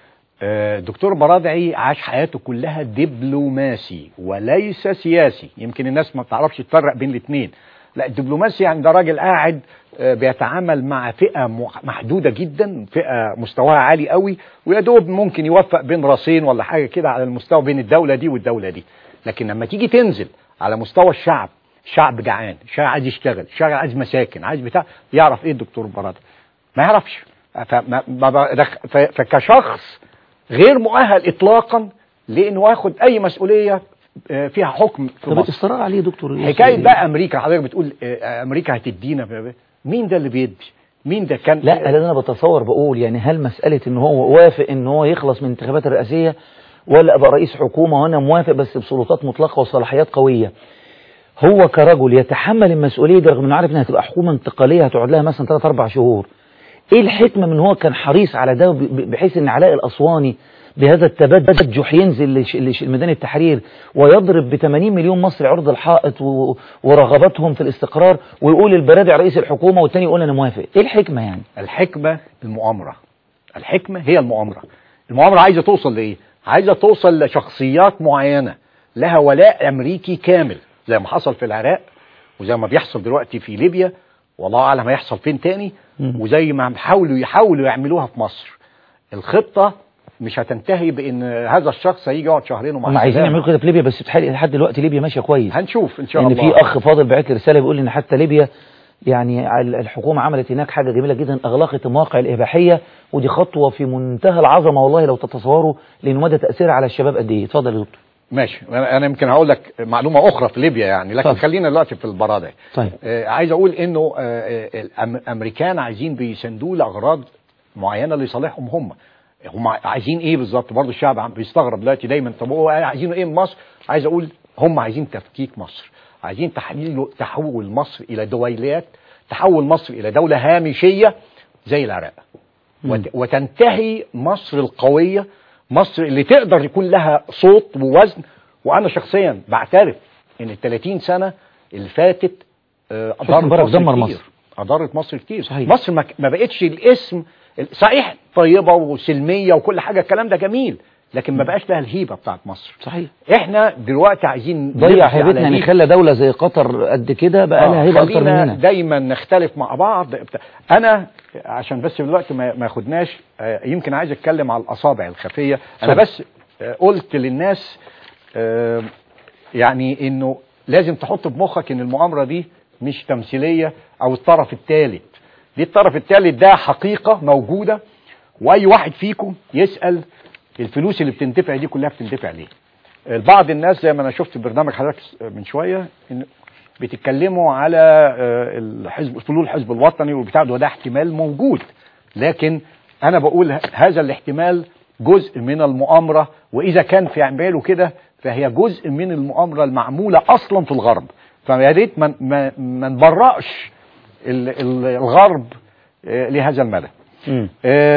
آه، دكتور برادعي عاش حياته كلها دبلوماسي وليس سياسي يمكن الناس ما بتعرفش تفرق بين الاثنين لا الدبلوماسي يعني ده راجل قاعد آه، بيتعامل مع فئة مح- محدودة جدا فئة مستواها عالي قوي ويا دوب ممكن يوفق بين راسين ولا حاجة كده على المستوى بين الدولة دي والدولة دي لكن لما تيجي تنزل على مستوى الشعب شعب جعان شعب عايز يشتغل شعب عايز مساكن عايز بتاع يعرف ايه الدكتور برادعي ما يعرفش فما ما بدخ- ف- فكشخص غير مؤهل اطلاقا لانه ياخد اي مسؤوليه آه، فيها حكم في طب مصر الاصرار عليه يا دكتور يوسف حكايه إيه؟ بقى امريكا حضرتك بتقول آه، امريكا هتدينا ب- ب- مين ده اللي بيدي مين ده كان لا انا انا بتصور بقول يعني هل مساله ان هو وافق ان هو يخلص من الانتخابات الرئاسيه ولا ابقى رئيس حكومه وانا موافق بس بسلطات مطلقه وصلاحيات قويه هو كرجل يتحمل المسؤوليه دي رغم انه عارف انها هتبقى حكومه انتقاليه هتقعد لها مثلا 3 4 شهور ايه الحكمه من هو كان حريص على ده ب- ب- بحيث ان علاء الاسواني بهذا التبجح ينزل لش- لش- لميدان التحرير ويضرب ب 80 مليون مصري عرض الحائط و- ورغباتهم في الاستقرار ويقول البرادع رئيس الحكومه والتاني يقول انا موافق ايه الحكمه يعني الحكمه المؤامره الحكمه هي المؤامره المؤامره عايزه توصل لايه عايزه توصل لشخصيات معينه لها ولاء امريكي كامل زي ما حصل في العراق وزي ما بيحصل دلوقتي في ليبيا والله اعلم هيحصل فين تاني مم. وزي ما حاولوا يحاولوا يعملوها في مصر الخطه مش هتنتهي بان هذا الشخص هيجي يقعد شهرين ومع هم عايزين السلامة. يعملوا كده في ليبيا بس بتحقيق لحد دلوقتي ليبيا ماشيه كويس هنشوف ان شاء لان الله في اخ فاضل بعت لي رساله بيقول ان حتى ليبيا يعني ال- الحكومه عملت هناك حاجه جميله جدا اغلقت المواقع الاباحيه ودي خطوه في منتهى العظمه والله لو تتصوروا لان مدى تاثيرها على الشباب قد ايه اتفضل يا دكتور ماشي انا أنا يمكن هقول لك معلومه اخرى في ليبيا يعني لكن اتفضل. خلينا دلوقتي في البرادعي طيب آه، عايز اقول انه آه، آه، الامريكان عايزين بيسندوه لاغراض معينه لصالحهم هم هم عايزين ايه بالظبط برضه الشعب عم بيستغرب دلوقتي دايما طب هو عايزين ايه من مصر عايز اقول هم عايزين تفكيك مصر عايزين تحويل تحول مصر الى دويلات تحول مصر الى دوله هامشيه زي العراق وت- وتنتهي مصر القويه مصر اللي تقدر يكون لها صوت ووزن وانا شخصيا بعترف ان ال 30 سنه اللي فاتت آه، حسني اضرت مبارك مصر دمر كتير. مصر. اضرت مصر كتير صحيح. مصر ما ما بقتش الاسم صحيح طيبه وسلميه وكل حاجه الكلام ده جميل لكن ما بقاش لها الهيبه بتاعت مصر صحيح احنا دلوقتي عايزين ضيع نمشي على هيبتنا يعني هيبة. خلى دولة زي قطر قد كده بقى لها آه، هيبة أكتر خلينا مننا دايما نختلف مع بعض بتاع- انا عشان بس الوقت ما ما ياخدناش آه، يمكن عايز اتكلم على الاصابع الخفيه انا اتفضل. بس آه، قلت للناس آه، يعني انه لازم تحط في مخك ان المؤامره دي مش تمثيليه او الطرف الثالث دي الطرف الثالث ده حقيقه موجوده واي واحد فيكم يسال الفلوس اللي بتندفع دي كلها بتندفع ليه بعض الناس زي ما انا شفت في برنامج حضرتك من شويه إن بتتكلموا على آه، الحزب فلول الحزب الوطني وبتاع ده وده احتمال موجود لكن انا بقول ه- هذا الاحتمال جزء من المؤامره واذا كان في اعماله كده فهي جزء من المؤامره المعموله اصلا في الغرب فيا ريت ما ما ما نبرأش ال- ال- الغرب آه، لهذا المدى مم.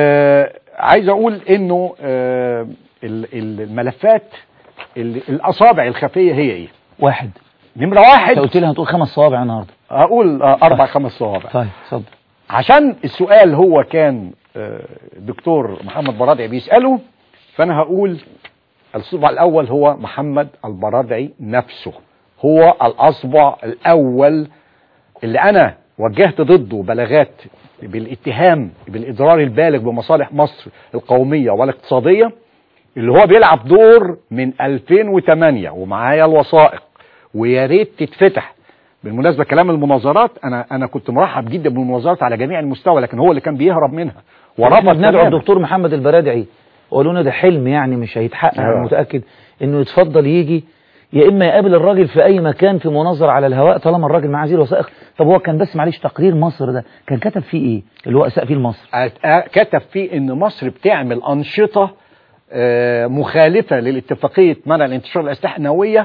آه عايز اقول انه آه ال- ال- الملفات ال- الاصابع الخفيه هي ايه واحد نمره انت واحد قلت لي هتقول خمس صوابع النهارده اقول آه اربع خمس صوابع طيب اتفضل عشان السؤال هو كان آه، دكتور محمد برادعي بيساله فانا هقول الصبع الاول هو محمد البرادعي نفسه هو الاصبع الاول اللي انا وجهت ضده بلاغات بالاتهام بالاضرار البالغ بمصالح مصر القوميه والاقتصاديه اللي هو بيلعب دور من 2008 ومعايا الوثائق ويا ريت تتفتح بالمناسبه كلام المناظرات انا انا كنت مرحب جدا بالمناظرات على جميع المستوى لكن هو اللي كان بيهرب منها احنا ورفض بندعو تماماً. الدكتور محمد البرادعي وقالوا لنا ده حلم يعني مش هيتحقق انا آه. متاكد انه يتفضل يجي يا اما يقابل الراجل في اي مكان في مناظره على الهواء طالما الراجل معاه زي الوثائق طب هو كان بس معلش تقرير مصر ده كان كتب فيه ايه اللي هو اساء فيه لمصر أت- كتب فيه ان مصر بتعمل انشطه آه، مخالفه للاتفاقيه منع الانتشار الاسلحه النوويه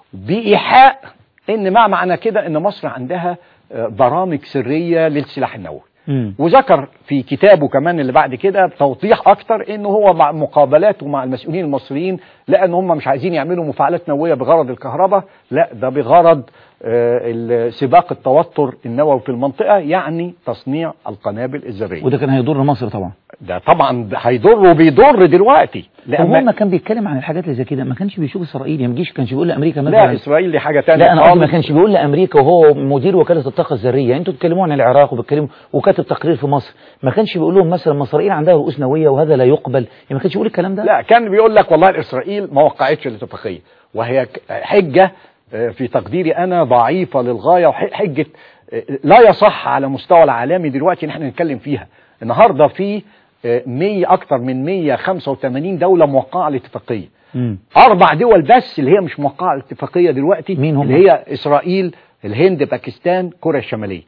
بايحاء ان ما معنى كده ان مصر عندها آه، برامج سريه للسلاح النووي مم. وذكر في كتابه كمان اللي بعد كده توضيح اكتر انه هو مع مقابلاته مع المسؤولين المصريين لان هم مش عايزين يعملوا مفاعلات نوويه بغرض الكهرباء لا ده بغرض آه، ال- سباق التوتر النووي في المنطقه يعني تصنيع القنابل الذريه وده كان هيضر مصر طبعا ده طبعا هيضر وبيضر دلوقتي طب هو لان لما كان بيتكلم عن الحاجات اللي زي كده ما كانش بيشوف اسرائيل يعني ما جيش كانش بيقول لامريكا لا مثلا اسرائيل دي حاجه ثانيه لا انا قصدي ما كانش بيقول لامريكا وهو مدير وكاله الطاقه الذريه يعني انتوا بتتكلموا عن العراق وبتتكلموا وكاتب تقرير في مصر ما كانش بيقول لهم مثلا ما اسرائيل عندها رؤوس نوويه وهذا لا يقبل يعني ما كانش بيقول الكلام ده لا كان بيقول لك والله اسرائيل ما وقعتش الاتفاقيه وهي ك- حجه آه، في تقديري انا ضعيفه للغايه وحجه لا يصح على مستوى العالمي دلوقتي ان احنا نتكلم فيها النهارده في آه، 100 اكتر من 185 دوله موقعه على الاتفاقيه مم. اربع دول بس اللي هي مش موقعه على الاتفاقيه دلوقتي مين هم؟ اللي هي اسرائيل الهند باكستان كوريا الشماليه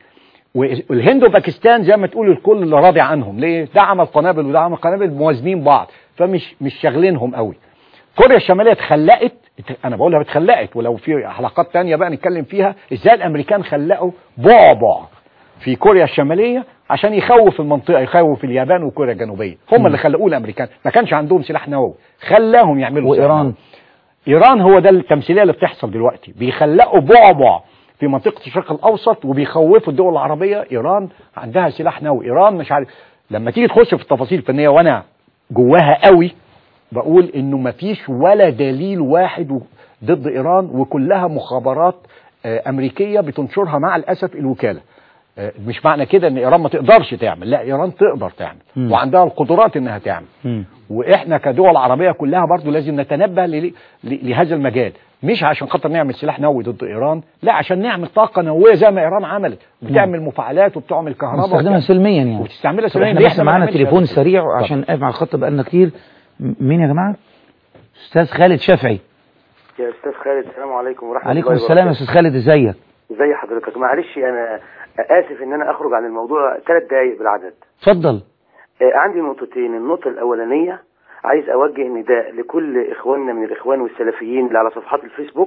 والهند وباكستان زي ما تقول الكل اللي راضي عنهم ليه ده عمل قنابل وده عمل قنابل موازنين بعض فمش مش شاغلينهم قوي كوريا الشماليه اتخلقت انا بقولها اتخلقت ولو في حلقات تانية بقى نتكلم فيها ازاي الامريكان خلقوا بعبع في كوريا الشماليه عشان يخوف المنطقه يخوف اليابان وكوريا الجنوبيه هم اللي خلقوه الامريكان ما كانش عندهم سلاح نووي خلاهم يعملوا سلاح وايران نووي. ايران هو ده التمثيليه اللي بتحصل دلوقتي بيخلقوا بعبع في منطقه الشرق الاوسط وبيخوفوا الدول العربيه ايران عندها سلاح نووي ايران مش عارف لما تيجي تخش في التفاصيل الفنيه وانا جواها قوي بقول انه مفيش ولا دليل واحد و- ضد ايران وكلها مخابرات آه، امريكيه بتنشرها مع الاسف الوكاله آه، مش معنى كده ان ايران ما تقدرش تعمل لا ايران تقدر تعمل مم. وعندها القدرات انها تعمل مم. واحنا كدول عربيه كلها برضو لازم نتنبه ل- ل- لهذا المجال مش عشان خاطر نعمل سلاح نووي ضد ايران لا عشان نعمل طاقه نوويه زي ما ايران عملت بتعمل مفاعلات وبتعمل كهرباء نستخدمها وبتعمل- سلميا يعني وتستعملها طب سلميا احنا ليه بس ما معانا نعملش تليفون هذا؟ سريع اتفضل. عشان قاعد على الخط بقالنا كتير م- مين يا جماعه استاذ خالد شافعي يا استاذ خالد السلام عليكم ورحمه عليكم الله السلام يا وبركاته استاذ خالد ازيك ازي حضرتك معلش انا اسف ان انا اخرج عن الموضوع ثلاث دقايق بالعدد اتفضل آه، عندي نقطتين النقطه الاولانيه عايز اوجه نداء لكل اخواننا من الاخوان والسلفيين اللي على صفحات الفيسبوك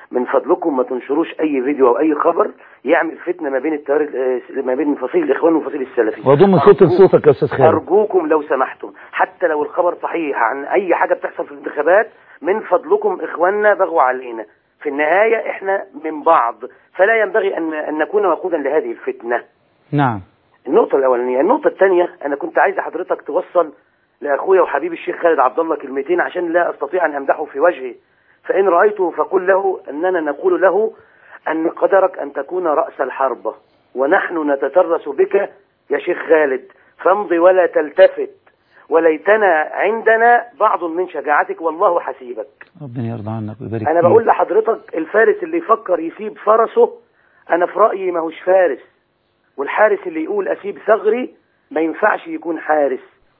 من فضلكم ما تنشروش اي فيديو او اي خبر يعمل فتنه ما بين التيار ال- آه، ما بين فصيل الاخوان وفصيل السلفي وضم صوت لصوتك يا استاذ خالد ارجوكم لو سمحتم حتى لو الخبر صحيح عن اي حاجه بتحصل في الانتخابات من فضلكم اخواننا بغوا علينا في النهايه احنا من بعض فلا ينبغي ان ان نكون وقودا لهذه الفتنه نعم النقطة الأولانية، النقطة الثانية أنا كنت عايز حضرتك توصل لأخويا وحبيبي الشيخ خالد عبد الله كلمتين عشان لا أستطيع أن أمدحه في وجهه، فإن رأيته فقل له أننا نقول له أن قدرك أن تكون رأس الحربة، ونحن نتترس بك يا شيخ خالد، فامض ولا تلتفت، وليتنا عندنا بعض من شجاعتك والله حسيبك. ربنا يرضى عنك ويبارك أنا فيك. بقول لحضرتك الفارس اللي يفكر يسيب فرسه أنا في رأيي ما هوش فارس والحارس اللي يقول أسيب ثغري ما ينفعش يكون حارس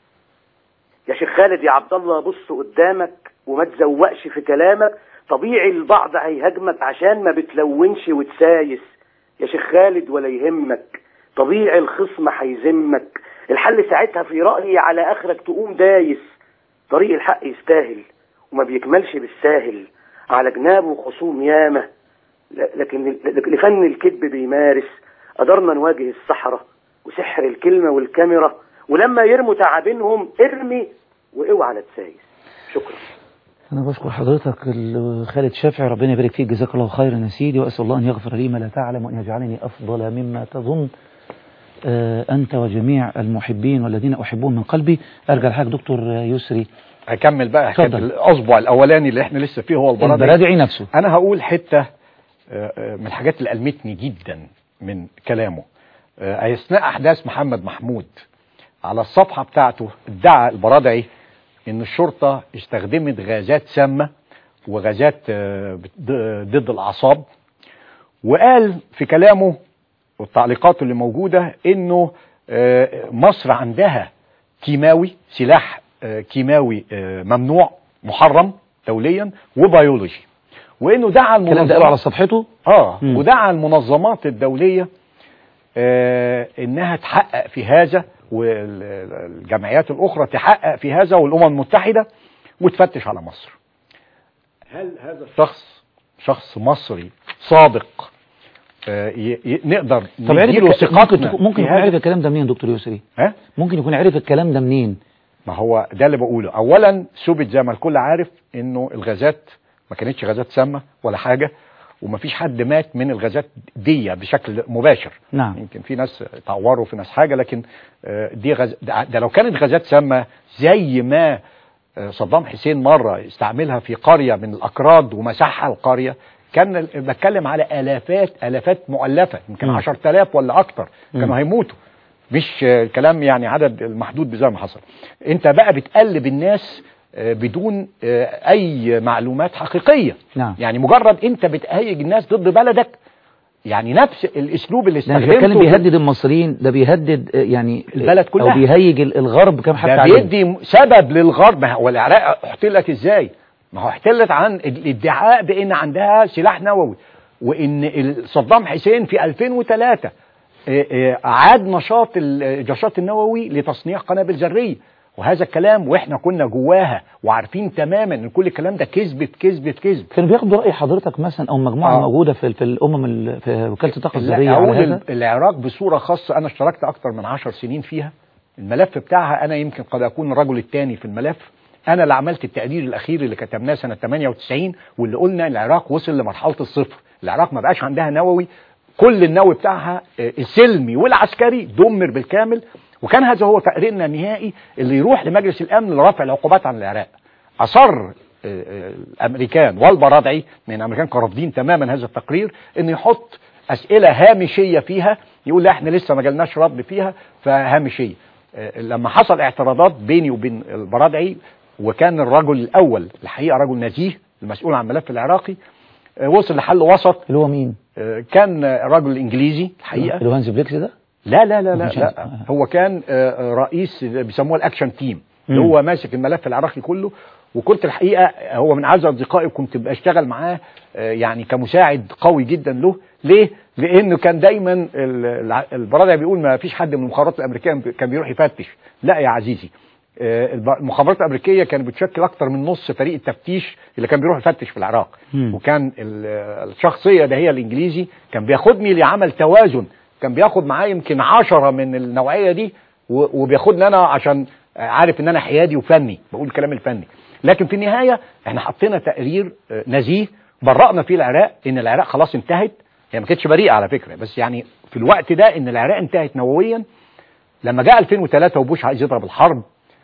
يا شيخ خالد يا عبد الله بص قدامك وما تزوقش في كلامك طبيعي البعض هيهاجمك عشان ما بتلونش وتسايس يا شيخ خالد ولا يهمك طبيعي الخصم هيذمك الحل ساعتها في رأيي على آخرك تقوم دايس طريق الحق يستاهل وما بيكملش بالساهل على جنابه خصوم ياما ل- لكن لكن لفن الكذب بيمارس قدرنا نواجه السحرة وسحر الكلمة والكاميرا ولما يرموا تعابينهم ارمي واوعى لا تسايس شكرا أنا بشكر حضرتك ال- خالد شافعي ربنا يبارك فيك جزاك الله خيرا يا سيدي وأسأل الله أن يغفر لي ما لا تعلم وأن يجعلني أفضل مما تظن آه، أنت وجميع المحبين والذين أحبهم من قلبي أرجع لحضرتك دكتور يسري هكمل بقى حكايه اتفضل. الاصبع الاولاني اللي احنا لسه فيه هو البرادعي البرادعي نفسه انا هقول حته آه، آه، من الحاجات اللي ألمتني جدا من كلامه آه، اثناء احداث محمد محمود على الصفحه بتاعته ادعى البرادعي ان الشرطه استخدمت غازات سامه وغازات آه، ضد ضد الاعصاب وقال في كلامه والتعليقات اللي موجوده انه آه، مصر عندها كيماوي سلاح آه، كيماوي آه، ممنوع محرم دوليا وبيولوجي وانه دعا الكلام ده قاله على المنظمات صفحته اه مم. ودعا المنظمات الدوليه آه انها تحقق في هذا والجمعيات الاخرى تحقق في هذا والامم المتحده وتفتش على مصر هل هذا الشخص شخص مصري صادق آه ي- ي- نقدر طب عرف نديله الك- ممكن ثقتنا تكون- ممكن في يكون هذا؟ عرف الكلام ده منين دكتور يسري ها ممكن يكون عرف الكلام ده منين ما هو ده اللي بقوله اولا ثبت زي ما الكل عارف انه الغازات ما كانتش غازات سامه ولا حاجه ومفيش حد مات من الغازات دي بشكل مباشر نعم يمكن في ناس تعوروا في ناس حاجه لكن آه، دي غاز ده ده لو كانت غازات سامه زي ما آه، صدام حسين مره استعملها في قريه من الاكراد ومسحها القريه كان ال- بتكلم على الافات الافات مؤلفه يمكن مم. 10000 ولا اكتر مم. كانوا هيموتوا مش آه، كلام يعني عدد المحدود زي ما حصل انت بقى بتقلب الناس آه، بدون آه، اي معلومات حقيقيه نعم يعني مجرد انت بتهيج الناس ضد بلدك يعني نفس الاسلوب اللي ده مش استخدمته بيتكلم بيهدد المصريين ده بيهدد آه، يعني البلد كلها. او بيهيج ال- الغرب كم حتى ده عليهم. بيدي م- سبب للغرب ما هو العراق احتلت ازاي ما هو احتلت عن الادعاء بان عندها سلاح نووي وان ال- صدام حسين في 2003 اه، اه، اعاد نشاط الجشاط النووي لتصنيع قنابل ذريه وهذا الكلام واحنا كنا جواها وعارفين تماما ان كل الكلام ده كذب في كذب في كذب كانوا بياخدوا رأي حضرتك مثلا او مجموعة آه. موجودة في في الامم ال- في وكالة الطاقة لا، الذرية على أقول هذا ال- العراق بصورة خاصة أنا اشتركت أكتر من عشر سنين فيها الملف بتاعها أنا يمكن قد أكون الرجل الثاني في الملف أنا اللي عملت التقرير الأخير اللي كتبناه سنة 98 واللي قلنا العراق وصل لمرحلة الصفر العراق ما بقاش عندها نووي كل النووي بتاعها آه، السلمي والعسكري دمر بالكامل وكان هذا هو تقريرنا النهائي اللي يروح لمجلس الأمن لرفع العقوبات عن العراق أصر آه، آه، الامريكان والبرادعي من الامريكان كانوا رافضين تماما هذا التقرير انه يحط اسئله هامشيه فيها يقول لا احنا لسه ما جالناش رد فيها فهامشيه آه، لما حصل اعتراضات بيني وبين البرادعي وكان الرجل الاول الحقيقه رجل نزيه المسؤول عن الملف العراقي آه، وصل لحل وسط اللي هو مين آه، كان رجل انجليزي الحقيقه اللي هو هانز فليكس ده لا لا لا لا, مش لا عارف. هو كان آه، آه، رئيس بيسموه الاكشن تيم اللي مم. هو ماسك الملف العراقي كله وكنت الحقيقه هو من اعز اصدقائي وكنت بشتغل معاه آه، يعني كمساعد قوي جدا له ليه؟ لانه كان دايما ال- الع- البرادعي بيقول ما فيش حد من المخابرات الامريكيه كان بيروح يفتش لا يا عزيزي آه، الب- المخابرات الامريكيه كانت بتشكل اكتر من نص فريق التفتيش اللي كان بيروح يفتش في العراق مم. وكان ال- الشخصيه ده هي الانجليزي كان بياخدني لعمل توازن كان بياخد معاه يمكن عشرة من النوعيه دي و- وبياخدني انا عشان عارف ان انا حيادي وفني بقول الكلام الفني لكن في النهايه احنا حطينا تقرير آه، نزيه برأنا فيه العراق ان العراق خلاص انتهت هي ما كانتش بريئه على فكره بس يعني في الوقت ده ان العراق انتهت نوويا لما جاء 2003 وبوش عايز يضرب الحرب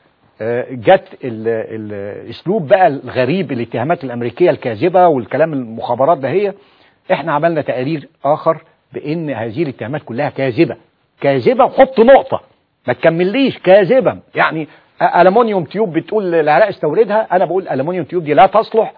آه، جت ال- ال- الاسلوب بقى الغريب الاتهامات الامريكيه الكاذبه والكلام المخابرات ده هي احنا عملنا تقرير اخر بان هذه الاتهامات كلها كاذبه كاذبه وحط نقطه ما تكمليش كاذبا يعني أ- الومنيوم تيوب بتقول العراق استوردها انا بقول الومنيوم تيوب دي لا تصلح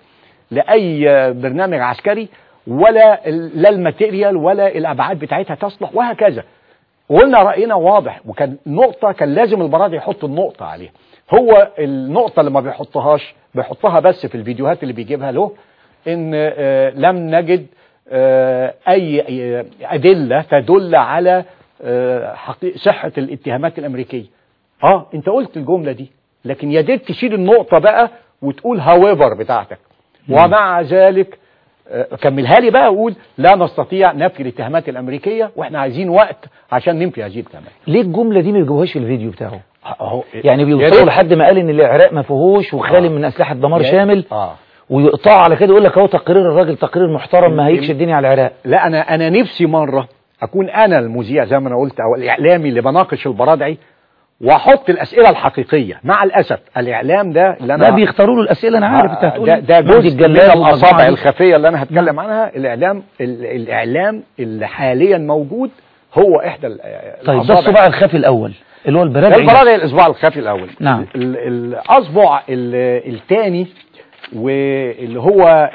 لاي آه، برنامج عسكري ولا ال- لا الماتيريال ولا الابعاد بتاعتها تصلح وهكذا وقلنا راينا واضح وكان نقطه كان لازم البرادعي يحط النقطه عليها هو النقطه اللي ما بيحطهاش بيحطها بس في الفيديوهات اللي بيجيبها له ان آه، لم نجد آه، اي أي ادله تدل على آه، حقي- صحه الاتهامات الامريكيه اه انت قلت الجمله دي لكن يا ريت تشيل النقطه بقى وتقول هاويفر بتاعتك ومع ذلك آه، كملها لي بقى وقول لا نستطيع نفي الاتهامات الامريكيه واحنا عايزين وقت عشان ننفي هذه الاتهامات ليه الجمله دي ما بيجيبوهاش في الفيديو بتاعه اهو يعني يا بيوصلوا ريت. لحد ما قال ان العراق ما فيهوش وخالي آه. من اسلحه دمار يا- شامل اه ويقطع على كده يقول لك اهو تقرير الراجل تقرير محترم ما هيكش الدنيا على العراق لا انا انا نفسي مره اكون انا المذيع زي ما انا قلت او الاعلامي اللي بناقش البرادعي واحط الاسئله الحقيقيه مع الاسف الاعلام ده اللي انا لا بيختاروا له الاسئله انا عارف انت هتقول ده, ده مجدي جزء من الجلاد والمجموعة الاصابع دي. الخفيه اللي انا هتكلم عنها الاعلام ال- الاعلام اللي حاليا موجود هو احدى ال- طيب ده الأصابع. الصباع الخفي الاول اللي هو ده البرادعي البرادعي الاسبوع الخفي الاول نعم. ال- ال- الاصبع الثاني واللي هو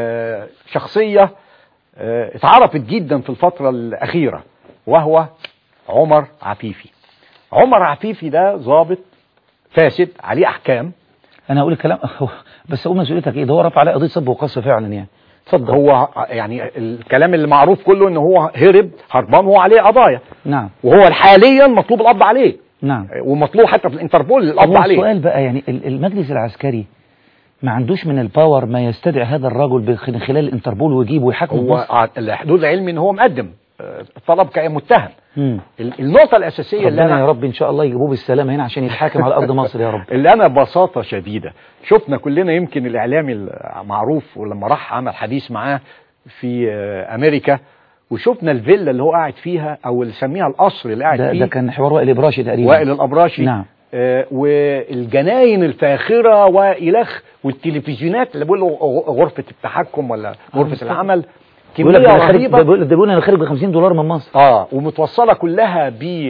الشخصيه آه، اتعرفت جدا في الفتره الاخيره وهو عمر عفيفي عمر عفيفي ده ضابط فاسد عليه احكام انا هقول الكلام بس اقول مسؤوليتك ايه ده هو رفع عليه قضيه سب وقذف فعلا يعني اتفضل هو يعني الكلام اللي معروف كله ان هو هرب هربان وهو عليه قضايا نعم وهو حاليا مطلوب القبض عليه نعم ومطلوب حتى في الانتربول القبض هو عليه السؤال بقى يعني ال- المجلس العسكري ما عندوش من الباور ما يستدعي هذا الرجل بخ- من خلال الانتربول ويجيبه ويحاكمه هو بمصر؟ ع- الحدود العلمي ان هو مقدم آه، طلب كمتهم مم. ال- النقطه الاساسيه اللي ربنا يا انا رب ان شاء الله يجيبوه بالسلامه هنا عشان يتحاكم على ارض مصر يا رب اللي انا ببساطه شديده شفنا كلنا يمكن الاعلامي المعروف ولما راح عمل حديث معاه في آه، امريكا وشفنا الفيلا اللي هو قاعد فيها او اللي سميها القصر اللي قاعد ده, فيه ده كان حوار وائل ابراشي تقريبا وائل الابراشي نعم. آه والجناين الفاخره والخ والتلفزيونات اللي بيقولوا غ- غرفه التحكم ولا غرفه العمل بيقول لك ده كميه أنا خارج ده رهيبه بيقول ده بيقول انا خارج ب 50 دولار من مصر اه ومتوصله كلها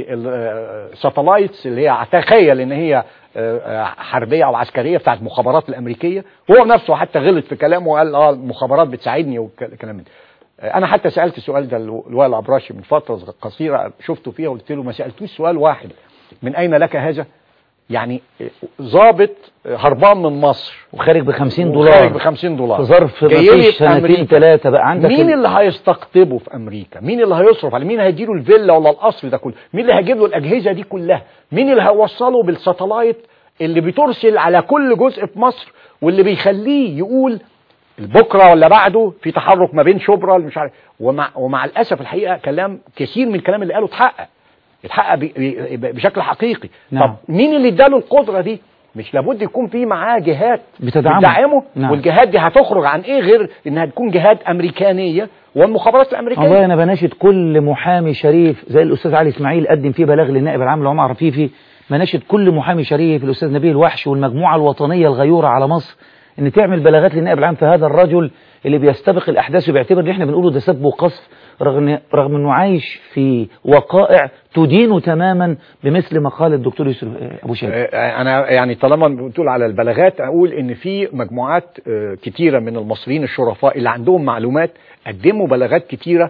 بالساتلايتس اللي هي تخيل ان هي آه، آه، حربيه او عسكريه بتاعت المخابرات الامريكيه وهو نفسه حتى غلط في كلامه وقال اه المخابرات بتساعدني والكلام ده آه، انا حتى سالت السؤال ده الوائل الابراشي من فتره قصيره شفته فيها وقلت له ما سالتوش سؤال واحد من اين لك هذا يعني آه، ضابط آه، هربان من مصر وخارج ب 50 وخارج دولار ب 50 دولار في ظرف جاي لي مفيش في سنتين أمريكا. ثلاثه بقى عندك مين ال- اللي هيستقطبه في امريكا مين اللي هيصرف عليه مين هيديله الفيلا ولا القصر ده كله مين اللي هيجيب له الاجهزه دي كلها مين اللي هيوصله بالساتلايت اللي بترسل على كل جزء في مصر واللي بيخليه يقول بكره ولا بعده في تحرك ما بين شبرا مش عارف ومع ومع الاسف الحقيقه كلام كثير من الكلام اللي قاله اتحقق اتحقق ب- ب- بشكل حقيقي نعم. طب مين اللي اداله القدره دي مش لابد يكون في معاه جهات بتدعمه. بتدعمه نعم. والجهات دي هتخرج عن ايه غير انها تكون جهات امريكانيه والمخابرات الامريكيه والله انا بناشد كل محامي شريف زي الاستاذ علي اسماعيل قدم فيه بلاغ للنائب العام لعمر عفيفي بناشد كل محامي شريف الاستاذ نبيل وحش والمجموعه الوطنيه الغيوره على مصر ان تعمل بلاغات للنائب العام في هذا الرجل اللي بيستبق الاحداث وبيعتبر ان احنا بنقوله ده سب وقذف رغم رغم انه عايش في وقائع تدينه تماما بمثل ما قال الدكتور يوسف ابو شادي آه، انا يعني طالما بتقول على البلاغات اقول ان في مجموعات آه، كتيره من المصريين الشرفاء اللي عندهم معلومات قدموا بلاغات كتيره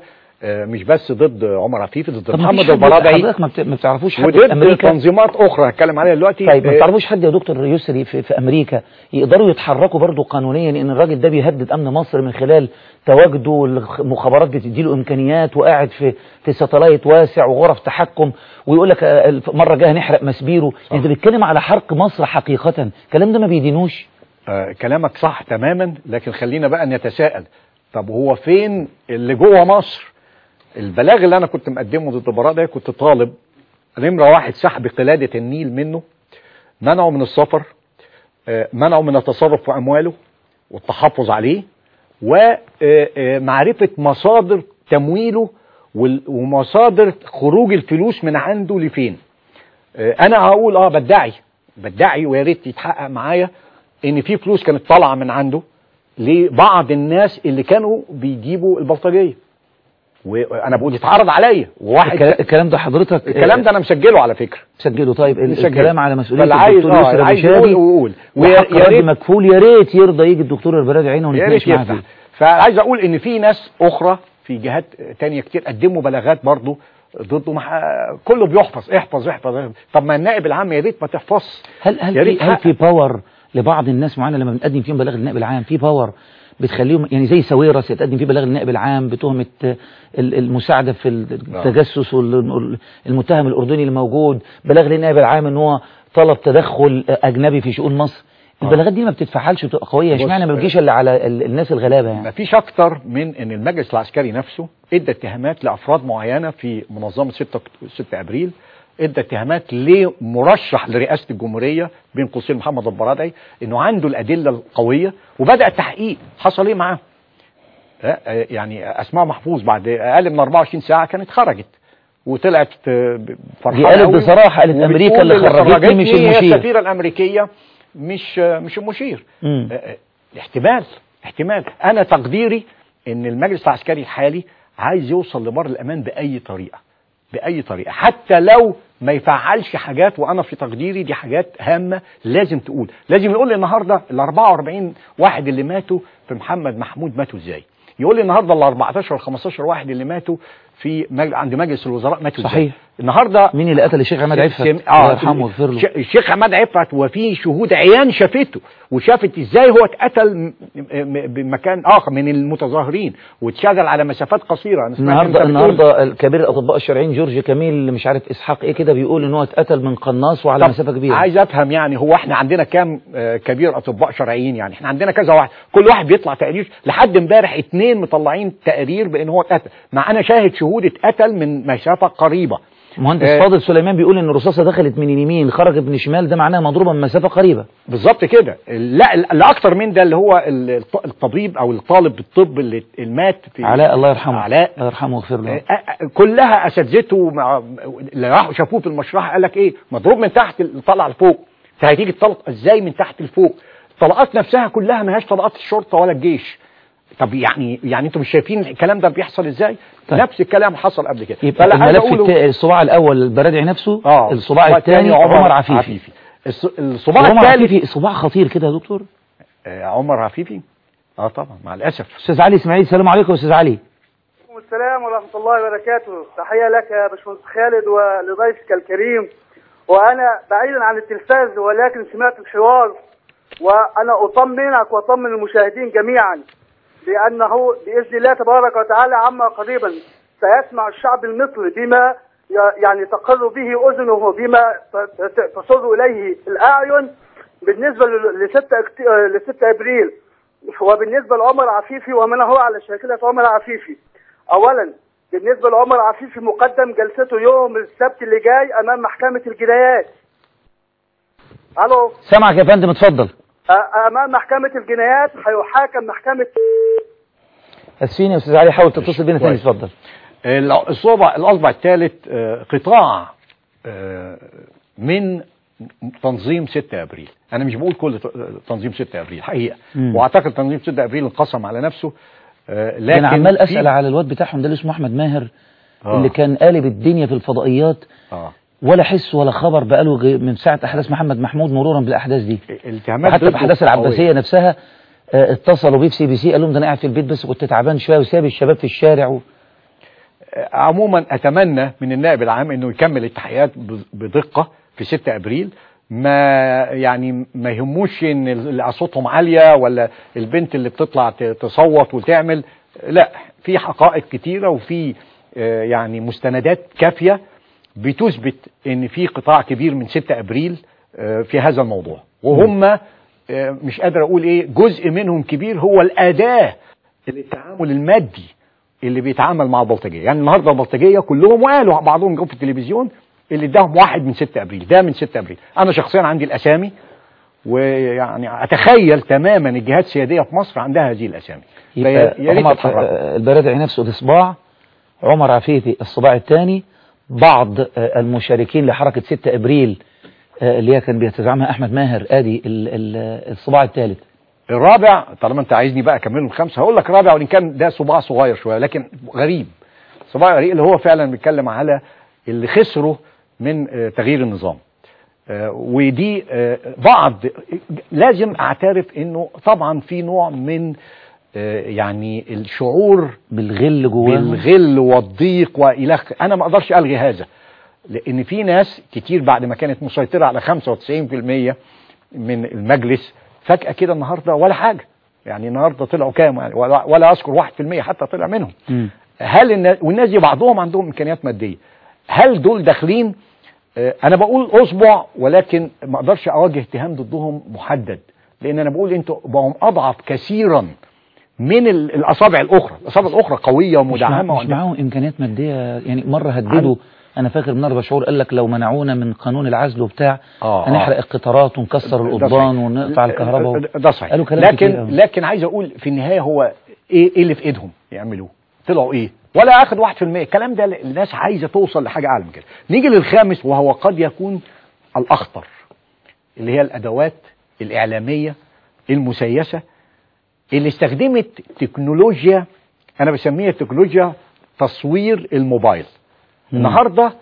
آه، مش بس ضد عمر عفيفي ضد طب ما محمد فيش حد- البرادعي حضرتك ما بت- ما بتعرفوش حد في وضد امريكا تنظيمات اخرى هتكلم عليها دلوقتي طيب ما آه، بتعرفوش حد يا دكتور يسري في, في امريكا يقدروا يتحركوا برضه قانونيا لان الراجل ده بيهدد امن مصر من خلال تواجده المخابرات بتديله امكانيات وقاعد في في ساتلايت واسع وغرف تحكم ويقول لك آه، الف- مره جايه هنحرق مسبيرو انت بتتكلم على حرق مصر حقيقه الكلام ده ما بيدينوش آه، كلامك صح تماما لكن خلينا بقى نتساءل طب هو فين اللي جوه مصر البلاغ اللي انا كنت مقدمه ضد البراء ده كنت طالب نمره واحد سحب قلاده النيل منه منعه من السفر آه، منعه من التصرف في امواله والتحفظ عليه ومعرفه مصادر تمويله وال- ومصادر خروج الفلوس من عنده لفين آه، انا هقول اه بدعي بدعي ويا ريت يتحقق معايا ان في فلوس كانت طالعه من عنده لبعض الناس اللي كانوا بيجيبوا البلطجيه وانا بقول يتعرض عليا وواحد الكلا- الكلام ده حضرتك الكلام ده انا مسجله على فكره مسجله طيب ال- مسجله. الكلام على مسؤوليه فاللي عايز الدكتور اه يسري اللي أبو عايز شادي يقول يقول ويا وحق يا رد ريت مكفول يا ريت يرضى يجي الدكتور البرادعي عينه يا ونتناقش ريت معاه يفتح فيه فعايز اقول ان في ناس اخرى في جهات تانية كتير قدموا بلاغات برضو ضده مح... كله بيحفظ احفظ احفظ, احفظ. طب ما النائب العام يا ريت ما تحفظ هل هل يا في ريت هل حقق. في باور لبعض الناس معانا لما بنقدم فيهم بلاغ للنائب العام في باور بتخليهم يعني زي ساويرس يتقدم فيه بلاغ للنائب العام بتهمه آه، ال- المساعده في التجسس والمتهم الاردني اللي موجود بلاغ للنائب العام ان هو طلب تدخل آه، اجنبي في شؤون مصر البلاغات دي ما بتتفعلش وتبقى قويه بص، اشمعنى ما بتجيش الا على ال- الناس الغلابه ما يعني فيش اكتر من ان المجلس العسكري نفسه ادى اتهامات لافراد معينه في منظمه 6 6 ابريل ادى اتهامات لمرشح لرئاسه الجمهوريه بين قوسين محمد البرادعي انه عنده الادله القويه وبدا التحقيق حصل ايه معاه آه، آه، يعني اسماء محفوظ بعد اقل من 24 ساعه كانت خرجت وطلعت آه، فرحانه دي قالت قوي بصراحة، قالت وبتقول أمريكا اللي خرجتني مش هي المشير. السفيره الامريكيه مش آه، مش المشير مم. آه، آه، احتمال احتمال انا تقديري ان المجلس العسكري الحالي عايز يوصل لبر الامان باي طريقه باي طريقه حتى لو ما يفعلش حاجات وانا في تقديري دي حاجات هامه لازم تقول لازم يقول لي النهارده ال 44 واحد اللي ماتوا في محمد محمود ماتوا ازاي يقول لي النهارده ال 14 15 واحد اللي ماتوا في مج... عند مجلس الوزراء ماتوا ازاي صحيح. النهارده مين اللي قتل الشيخ عماد عفت سم- الله يرحمه ويغفر له ش- الشيخ عماد عفت وفي شهود عيان شافته وشافت ازاي هو اتقتل م- م- بمكان اخر من المتظاهرين واتشغل على مسافات قصيره أنا سمعت النهارده أنت بتقول- النهارده الكبير الاطباء الشرعيين جورج كميل اللي مش عارف اسحاق ايه كده بيقول ان هو اتقتل من قناص وعلى طب مسافه كبيره عايز افهم يعني هو احنا عندنا كام آه، كبير اطباء شرعيين يعني احنا عندنا كذا واحد كل واحد بيطلع تقرير لحد امبارح اتنين مطلعين تقرير بان هو اتقتل مع انا شاهد شهود اتقتل من مسافه قريبه مهندس آه، فاضل سليمان بيقول ان الرصاصه دخلت من اليمين خرجت من الشمال ده معناها مضروبه من مسافه قريبه بالظبط كده لا اللي اكتر من ده اللي هو ال- الط- الطبيب او الطالب بالطب اللي اللي مات في علاء الله يرحمه علاء الله يرحمه ويغفر له آه، آه، كلها اساتذته مع اللي راحوا شافوه في المشرحه قال لك ايه مضروب من تحت ال- طلع لفوق فهتيجي الطلقه ازاي من تحت لفوق الطلقات نفسها كلها ما هياش طلقات الشرطه ولا الجيش طب يعني يعني انتم مش شايفين الكلام ده بيحصل ازاي طيب. نفس الكلام حصل قبل كده يبقى فلا عايز الملف أقوله- التا... الصباع الاول البرادعي نفسه اه الصباع الثاني عمر عفيفي الص- الصباع عمر الثالث عفيفي صباع خطير كده يا دكتور آه، عمر عفيفي اه طبعا مع الاسف استاذ علي اسماعيل السلام عليكم يا استاذ علي وعليكم السلام ورحمة الله وبركاته تحية لك يا باشمهندس خالد ولضيفك الكريم وأنا بعيدا عن التلفاز ولكن سمعت الحوار وأنا أطمنك وأطمن المشاهدين جميعا بأنه بإذن الله تبارك وتعالى عما قريبا سيسمع الشعب المصري بما ي- يعني تقر به أذنه بما ت- ت- تصر إليه الأعين بالنسبة ل 6 ل 6 أبريل وبالنسبة لعمر عفيفي ومن هو على شاكلة عمر عفيفي أولا بالنسبة لعمر عفيفي مقدم جلسته يوم السبت اللي جاي أمام محكمة الجنايات ألو سامعك يا فندم اتفضل أ- أمام محكمة الجنايات هيحاكم محكمة اسفين يا استاذ علي حاول تتصل بينا تاني كويس. اتفضل ال- الصوبع الاصبع الثالث آه، قطاع آه، من تنظيم 6 ابريل انا مش بقول كل ت- تنظيم 6 ابريل حقيقه مم. واعتقد تنظيم 6 ابريل انقسم على نفسه آه، لكن انا عمال في- اسال على الواد بتاعهم ده اللي اسمه احمد ماهر آه. اللي كان قالب الدنيا في الفضائيات اه ولا حس ولا خبر بقاله غي- من ساعه احداث محمد محمود مرورا بالاحداث دي التهامات وحتى ضده في احداث قوية. العباسيه نفسها آه، اتصلوا بيه في سي بي سي قال لهم ده انا قاعد في البيت بس كنت تعبان شويه وساب الشباب في الشارع و... عموما اتمنى من النائب العام انه يكمل التحقيقات ب- بدقه في 6 ابريل ما يعني ما يهموش ان اللي اصواتهم عاليه ولا البنت اللي بتطلع ت- تصوت وتعمل لا في حقائق كتيره وفي آه، يعني مستندات كافيه بتثبت ان في قطاع كبير من 6 ابريل آه، في هذا الموضوع وهم آه، مش قادر اقول ايه جزء منهم كبير هو الاداه للتعامل المادي اللي بيتعامل مع البلطجيه يعني النهارده البلطجيه كلهم وقالوا بعضهم جم في التلفزيون اللي اداهم واحد من 6 ابريل ده من 6 ابريل انا شخصيا عندي الاسامي ويعني اتخيل تماما الجهات السياديه في مصر عندها هذه الاسامي يبقى فيا- يا ريت عمر تتحرك. آه، البرادعي نفسه ده صباع عمر عفيفي الصباع الثاني بعض آه، المشاركين لحركة 6 ابريل آه، اللي هي كان بيتزعمها احمد ماهر ادي ال- ال- الصباع الثالث الرابع طالما انت عايزني بقى اكمله الخمسه هقول لك رابع وان كان ده صباع صغير شويه لكن غريب صباع غريب اللي هو فعلا بيتكلم على اللي خسره من آه، تغيير النظام آه، ودي آه، بعض لازم اعترف انه طبعا في نوع من آه، يعني الشعور بالغل جواهم بالغل والضيق والى آخره. انا ما اقدرش الغي هذا لان في ناس كتير بعد ما كانت مسيطره على 95% من المجلس فجاه كده النهارده ولا حاجه يعني النهارده طلعوا كام يعني ولا, ولا اذكر 1% حتى طلع منهم مم. هل الناس والناس دي بعضهم عندهم امكانيات ماديه هل دول داخلين آه، انا بقول اصبع ولكن ما اقدرش اواجه اتهام ضدهم محدد لان انا بقول انتوا بقوا اضعف كثيرا من ال- الاصابع الاخرى الاصابع الاخرى قويه مش, مع... ومدعمه مش وعندها- معاهم امكانيات ماديه يعني مره هددوا انا فاكر من اربع شهور قال لك لو منعونا من قانون العزل وبتاع آه، هنحرق آه. القطارات ونكسر ده القضبان صحيح. ونقطع الكهرباء ده صحيح قالوا كلام كتير لكن أوي. لكن عايز اقول في النهايه هو ايه ايه اللي في ايدهم يعملوه طلعوا ايه ولا اخد 1% الكلام ده الناس عايزه توصل لحاجه اعلى من كده نيجي للخامس وهو قد يكون الاخطر اللي هي الادوات الاعلاميه المسيسه اللي استخدمت تكنولوجيا انا بسميها تكنولوجيا تصوير الموبايل النهارده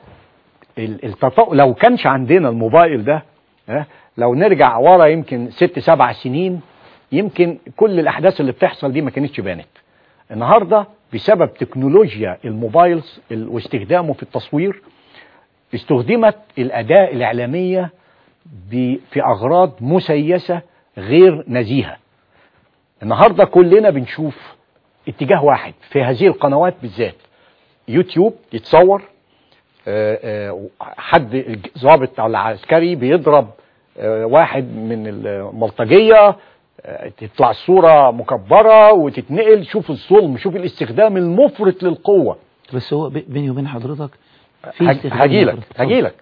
ال- التطو... لو كانش عندنا الموبايل ده ها، لو نرجع ورا يمكن ست سبع سنين يمكن كل الاحداث اللي بتحصل دي ما كانتش بانت النهارده بسبب تكنولوجيا الموبايلز ال- واستخدامه في التصوير استخدمت الاداه الاعلاميه ب- في اغراض مسيسه غير نزيهه النهارده كلنا بنشوف اتجاه واحد في هذه القنوات بالذات يوتيوب يتصور آه، آه، حد ضابط ولا عسكري بيضرب آه، واحد من البلطجيه آه، تطلع الصوره مكبره وتتنقل شوف الظلم شوف الاستخدام المفرط للقوه بس هو بي- بيني وبين حضرتك في هج- استخدام هجيلك مفرط. هجيلك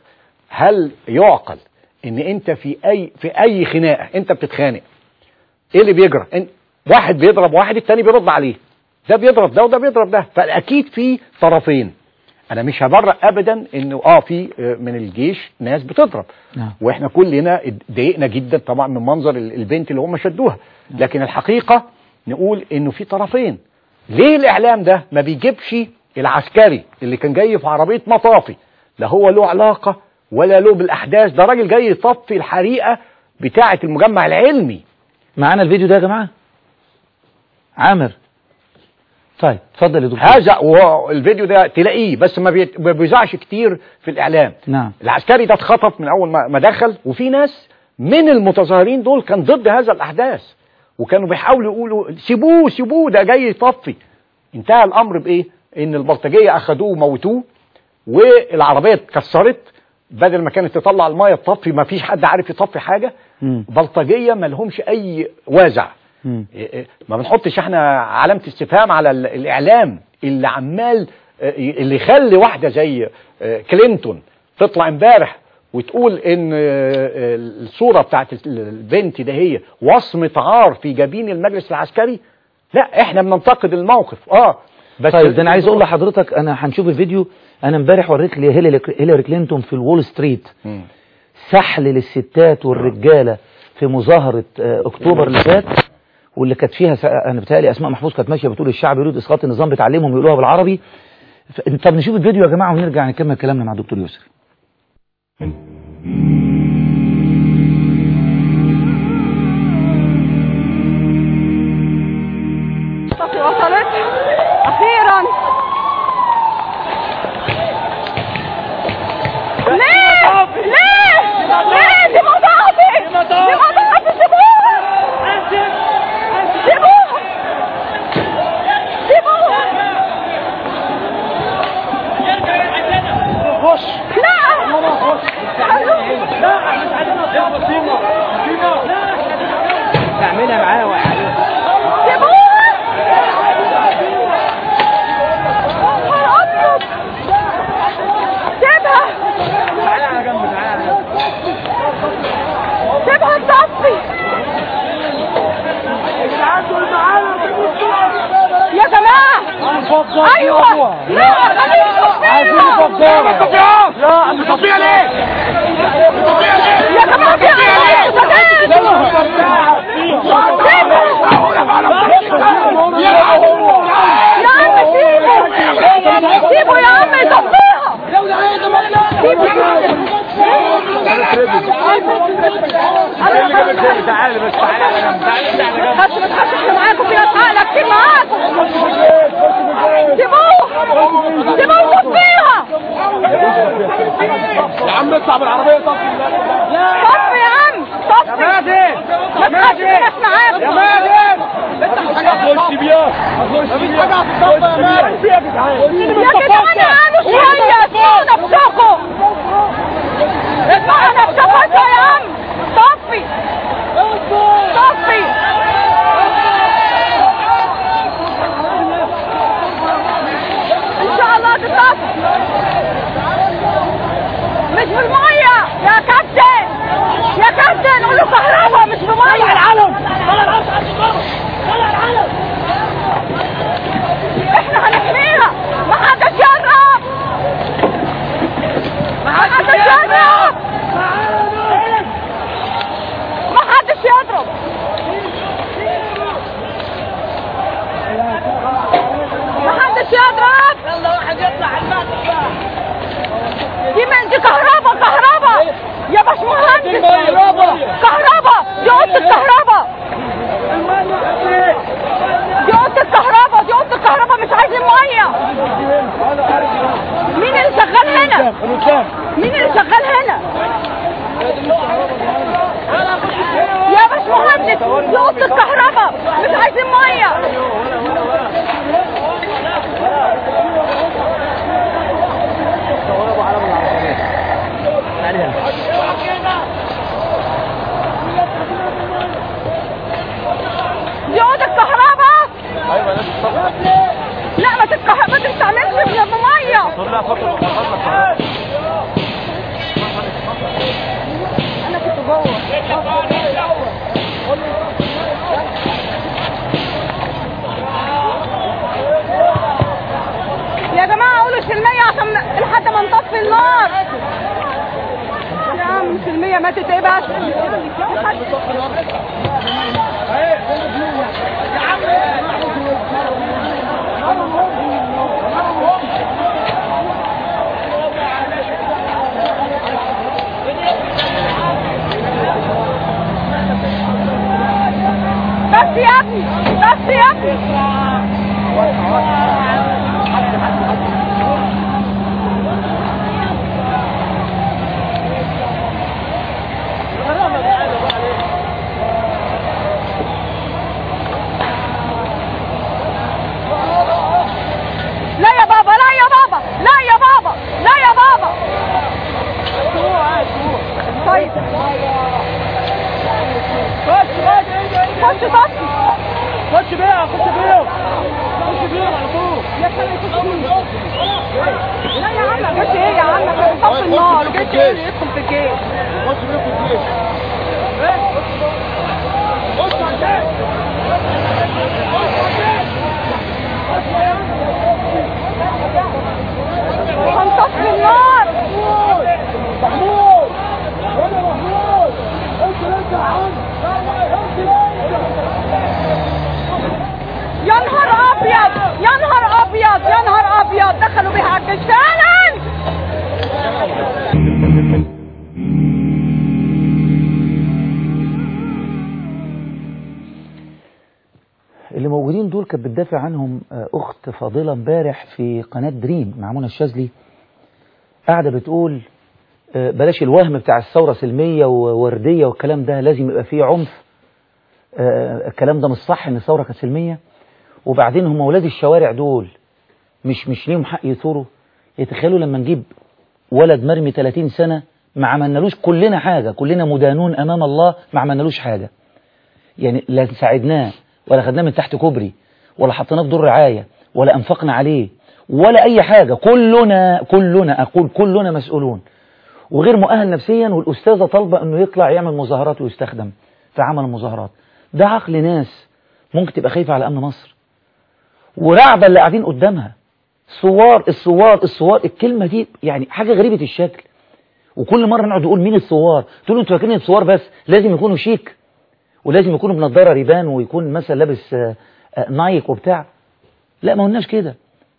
هل يعقل ان انت في اي في اي خناقه انت بتتخانق ايه اللي بيجرى إن واحد بيضرب واحد التاني بيرد عليه ده بيضرب ده وده بيضرب ده فاكيد في طرفين انا مش هبرأ ابدا انه اه في آه، من الجيش ناس بتضرب نعم. واحنا كلنا اتضايقنا جدا طبعا من منظر ال- البنت اللي هم شدوها لكن الحقيقه نقول انه في طرفين ليه الاعلام ده ما بيجيبش العسكري اللي كان جاي في عربيه مطافي لا هو له علاقه ولا له بالاحداث ده راجل جاي يطفي الحريقه بتاعه المجمع العلمي معانا الفيديو ده يا جماعه عامر طيب اتفضل يا دكتور هذا والفيديو ده تلاقيه بس ما بيت- ما بيذاعش كتير في الاعلام نعم العسكري ده اتخطف من اول ما ما دخل وفي ناس من المتظاهرين دول كان ضد هذا الاحداث وكانوا بيحاولوا يقولوا سيبوه سيبوه ده جاي يطفي انتهى الامر بايه ان البلطجيه اخدوه وموتوه والعربيه اتكسرت بدل ما كانت تطلع المايه تطفي ما فيش حد عارف يطفي حاجه مم. بلطجيه ما لهمش اي وازع مم. إيه إيه، ما بنحطش احنا علامة استفهام على ال- الإعلام اللي عمال آه، اللي يخلي واحدة زي آه، كلينتون تطلع امبارح وتقول ان آه، آه، الصورة بتاعت البنت ده هي وصمة عار في جبين المجلس العسكري لا احنا بننتقد الموقف اه بس طيب ده انا عايز اقول لحضرتك انا هنشوف الفيديو انا امبارح وريت لي هيلاري هيلاري كلينتون في الول ستريت مم. سحل للستات والرجاله في مظاهره آه، اكتوبر اللي فات واللي كانت فيها س- انا بتهيألي اسماء محفوظ كانت ماشيه بتقول الشعب يريد اسقاط النظام بتعلمهم يقولوها بالعربي ف- طب نشوف الفيديو يا جماعه ونرجع نكمل كلامنا مع الدكتور يسري صفي وصلت اخيرا ايوه لا خلينا نصفيها لا نصفيها ليه؟ يا جماعه في عليك يا عم سيبه سيبه يا عم يصفيها تعالى بس تعالى تعالى بس ما تخافش معاكم في اسعار كتير معاكم سيبوه سيبوه صفيها يا عم اطلع بالعربية طفي صف يا عم صف ما تخافش في ناس معاكم يا ماجد خش بيها مفيش حاجة هتتطبق يا ماجد يا جدعان يا جدعان قالوا شوية اسمعوا نفسكم اسمعوا نفسكم انتوا يا عم صفي صفي ان شاء الله تتصفي مش بالمية يا كابتن يا كابتن قولوا كهرباء مش بمية العلم احنا هنحميها ما حدش يقرب ما حدش يقرب ما حدش يضرب ما حدش يضرب يلا واحد يطلع دي من دي كهرباء كهرباء يا باشمهندس كهرباء دي اوضه الكهرباء دي اوضه الكهرباء دي اوضه الكهرباء مش عايزين ميه مين اللي شغال هنا مين اللي شغال هنا يا باشمهندس دي اوضه الكهرباء مش عايزين ميه دي اوضه الكهرباء لا ما تتكهرب ما تستعملش من الميه انا كنت جوه يا جماعه قولوا سلميه عشان لحد ما نطفي النار يا عم سلميه ماتت ايه بس بس يا ابني بس يا ابني لا يا بابا لا يا بابا لا يا بابا لا يا بابا طيب خش خش خش بيها خش بيها خش بيها على طول يا خالد خش لا يا عم جيت ايه يا عم كان طفي النار جيت ايه اللي يدخل في الجيش خش بيها في الجيش ايه خش على الجيش هنطفي النار محمود وانا محمود انت انت يا عم يا نهار ابيض يا نهار ابيض يا نهار ابيض دخلوا بيها على الجيش فعلا اللي موجودين دول كانت بتدافع عنهم آه، أخت فاضلة امبارح في قناة دريم مع منى الشاذلي قاعدة بتقول آه، بلاش الوهم بتاع الثورة سلمية ووردية والكلام ده لازم يبقى فيه عنف آه، الكلام ده مش صح ان الثورة كانت سلمية وبعدين هم ولاد الشوارع دول مش مش ليهم حق يثوروا يتخيلوا لما نجيب ولد مرمي 30 سنة ما عملنالوش كلنا حاجة كلنا مدانون أمام الله ما عملنالوش حاجة يعني لا ساعدناه ولا خدناه من تحت كوبري ولا حطيناه في دور رعاية ولا أنفقنا عليه ولا أي حاجة كلنا كلنا أقول كلنا مسؤولون وغير مؤهل نفسيا والأستاذة طالبة أنه يطلع يعمل مظاهرات ويستخدم في عمل المظاهرات ده عقل ناس ممكن تبقى خايفة على أمن مصر ولعبة اللي قاعدين قدامها صوار الصوار الصوار الكلمة دي يعني حاجة غريبة الشكل وكل مرة نقعد نقول مين الصوار تقول له انتوا فاكرين الصوار بس لازم يكونوا شيك ولازم يكونوا بنضاره ريبان ويكون مثلا لابس آه، آه، نايك وبتاع لا ما قلناش كده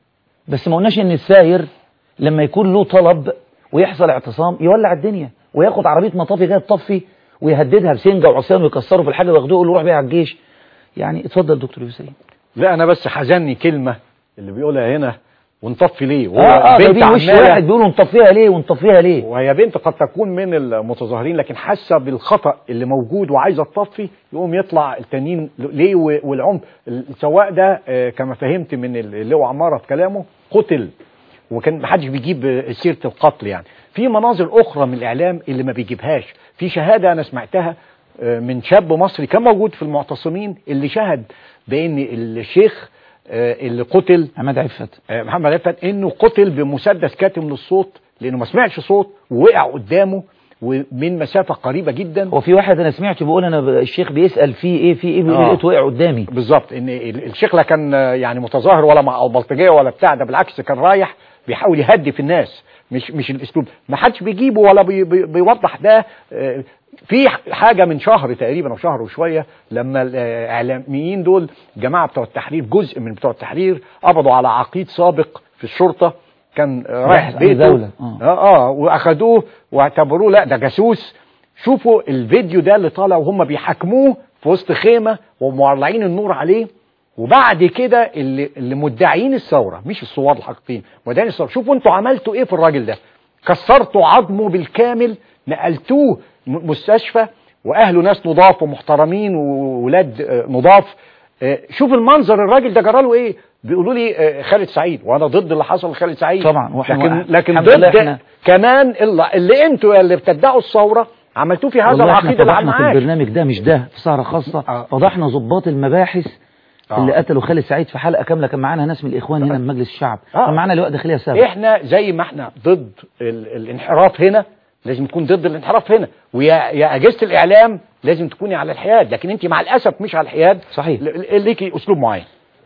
بس ما قلناش ان الساير لما يكون له طلب ويحصل اعتصام يولع الدنيا وياخد عربيه مطافي جايه تطفي ويهددها بسنجه وعصيان ويكسروا في الحاجه وياخدوه يقولوا روح بيها على الجيش يعني اتفضل دكتور يوسف لا انا بس حزني كلمه اللي بيقولها هنا ونطفي ليه اه اه ده بنت دي وش عمالة- واحد بيقولوا نطفيها ليه ونطفيها ليه وهي بنت قد تكون من المتظاهرين لكن حاسه بالخطا اللي موجود وعايزه تطفي يقوم يطلع التانيين ليه و- والعنف السواق ده آه، كما فهمت من اللي هو عماره في كلامه قتل وكان محدش بيجيب آه، سيره القتل يعني في مناظر اخرى من الاعلام اللي ما بيجيبهاش في شهاده انا سمعتها آه، من شاب مصري كان موجود في المعتصمين اللي شهد بان الشيخ آه، اللي قتل عماد عفت آه، محمد عفت انه قتل بمسدس كاتم للصوت لانه ما سمعش صوت ووقع قدامه ومن مسافه قريبه جدا هو في واحد انا سمعته بيقول انا ب- الشيخ بيسال في ايه في ايه بيقول آه. لقيته وقع قدامي بالظبط ان ال- الشيخ لا كان آه، يعني متظاهر ولا مع او بلطجيه ولا بتاع ده بالعكس كان رايح بيحاول يهدي في الناس مش مش الاسلوب ما حدش بيجيبه ولا بي بي بيوضح ده آه، في ح- حاجه من شهر تقريبا او شهر وشويه لما الاعلاميين دول جماعه بتوع التحرير جزء من بتوع التحرير قبضوا على عقيد سابق في الشرطه كان آه، رايح باحث عن بيته الدولة. آه. اه اه واخدوه واعتبروه لا ده جاسوس شوفوا الفيديو ده اللي طالع وهم بيحاكموه في وسط خيمه ومولعين النور عليه وبعد كده اللي, اللي مدعيين الثوره مش الثوار الحقيقيين مدعيين الثوره شوفوا انتوا عملتوا ايه في الراجل ده كسرتوا عظمه بالكامل نقلتوه م- مستشفى واهله ناس نضاف ومحترمين وولاد آه، نضاف آه، شوف المنظر الراجل ده جراله ايه بيقولوا لي آه، خالد سعيد وانا ضد اللي حصل لخالد سعيد طبعا، وإحنا- لكن لكن الحمد لله ضد إحنا- كمان اللي, اللي انتوا اللي بتدعوا الثوره عملتوه في هذا والله احنا العقيده فضحنا في والمعاش البرنامج ده مش ده في سهرة خاصة آه. فضحنا ضباط المباحث آه. اللي قتلوا خالد سعيد في حلقة كاملة كان معانا ناس من الإخوان هنا من مجلس الشعب آه. كان معانا لواء داخلية سابق احنا زي ما احنا ضد ال الانحراف هنا لازم نكون ضد الانحراف هنا ويا يا اجهزه الاعلام لازم تكوني على الحياد لكن انت مع الاسف مش على الحياد صحيح. ل- ل- ليكي اسلوب معين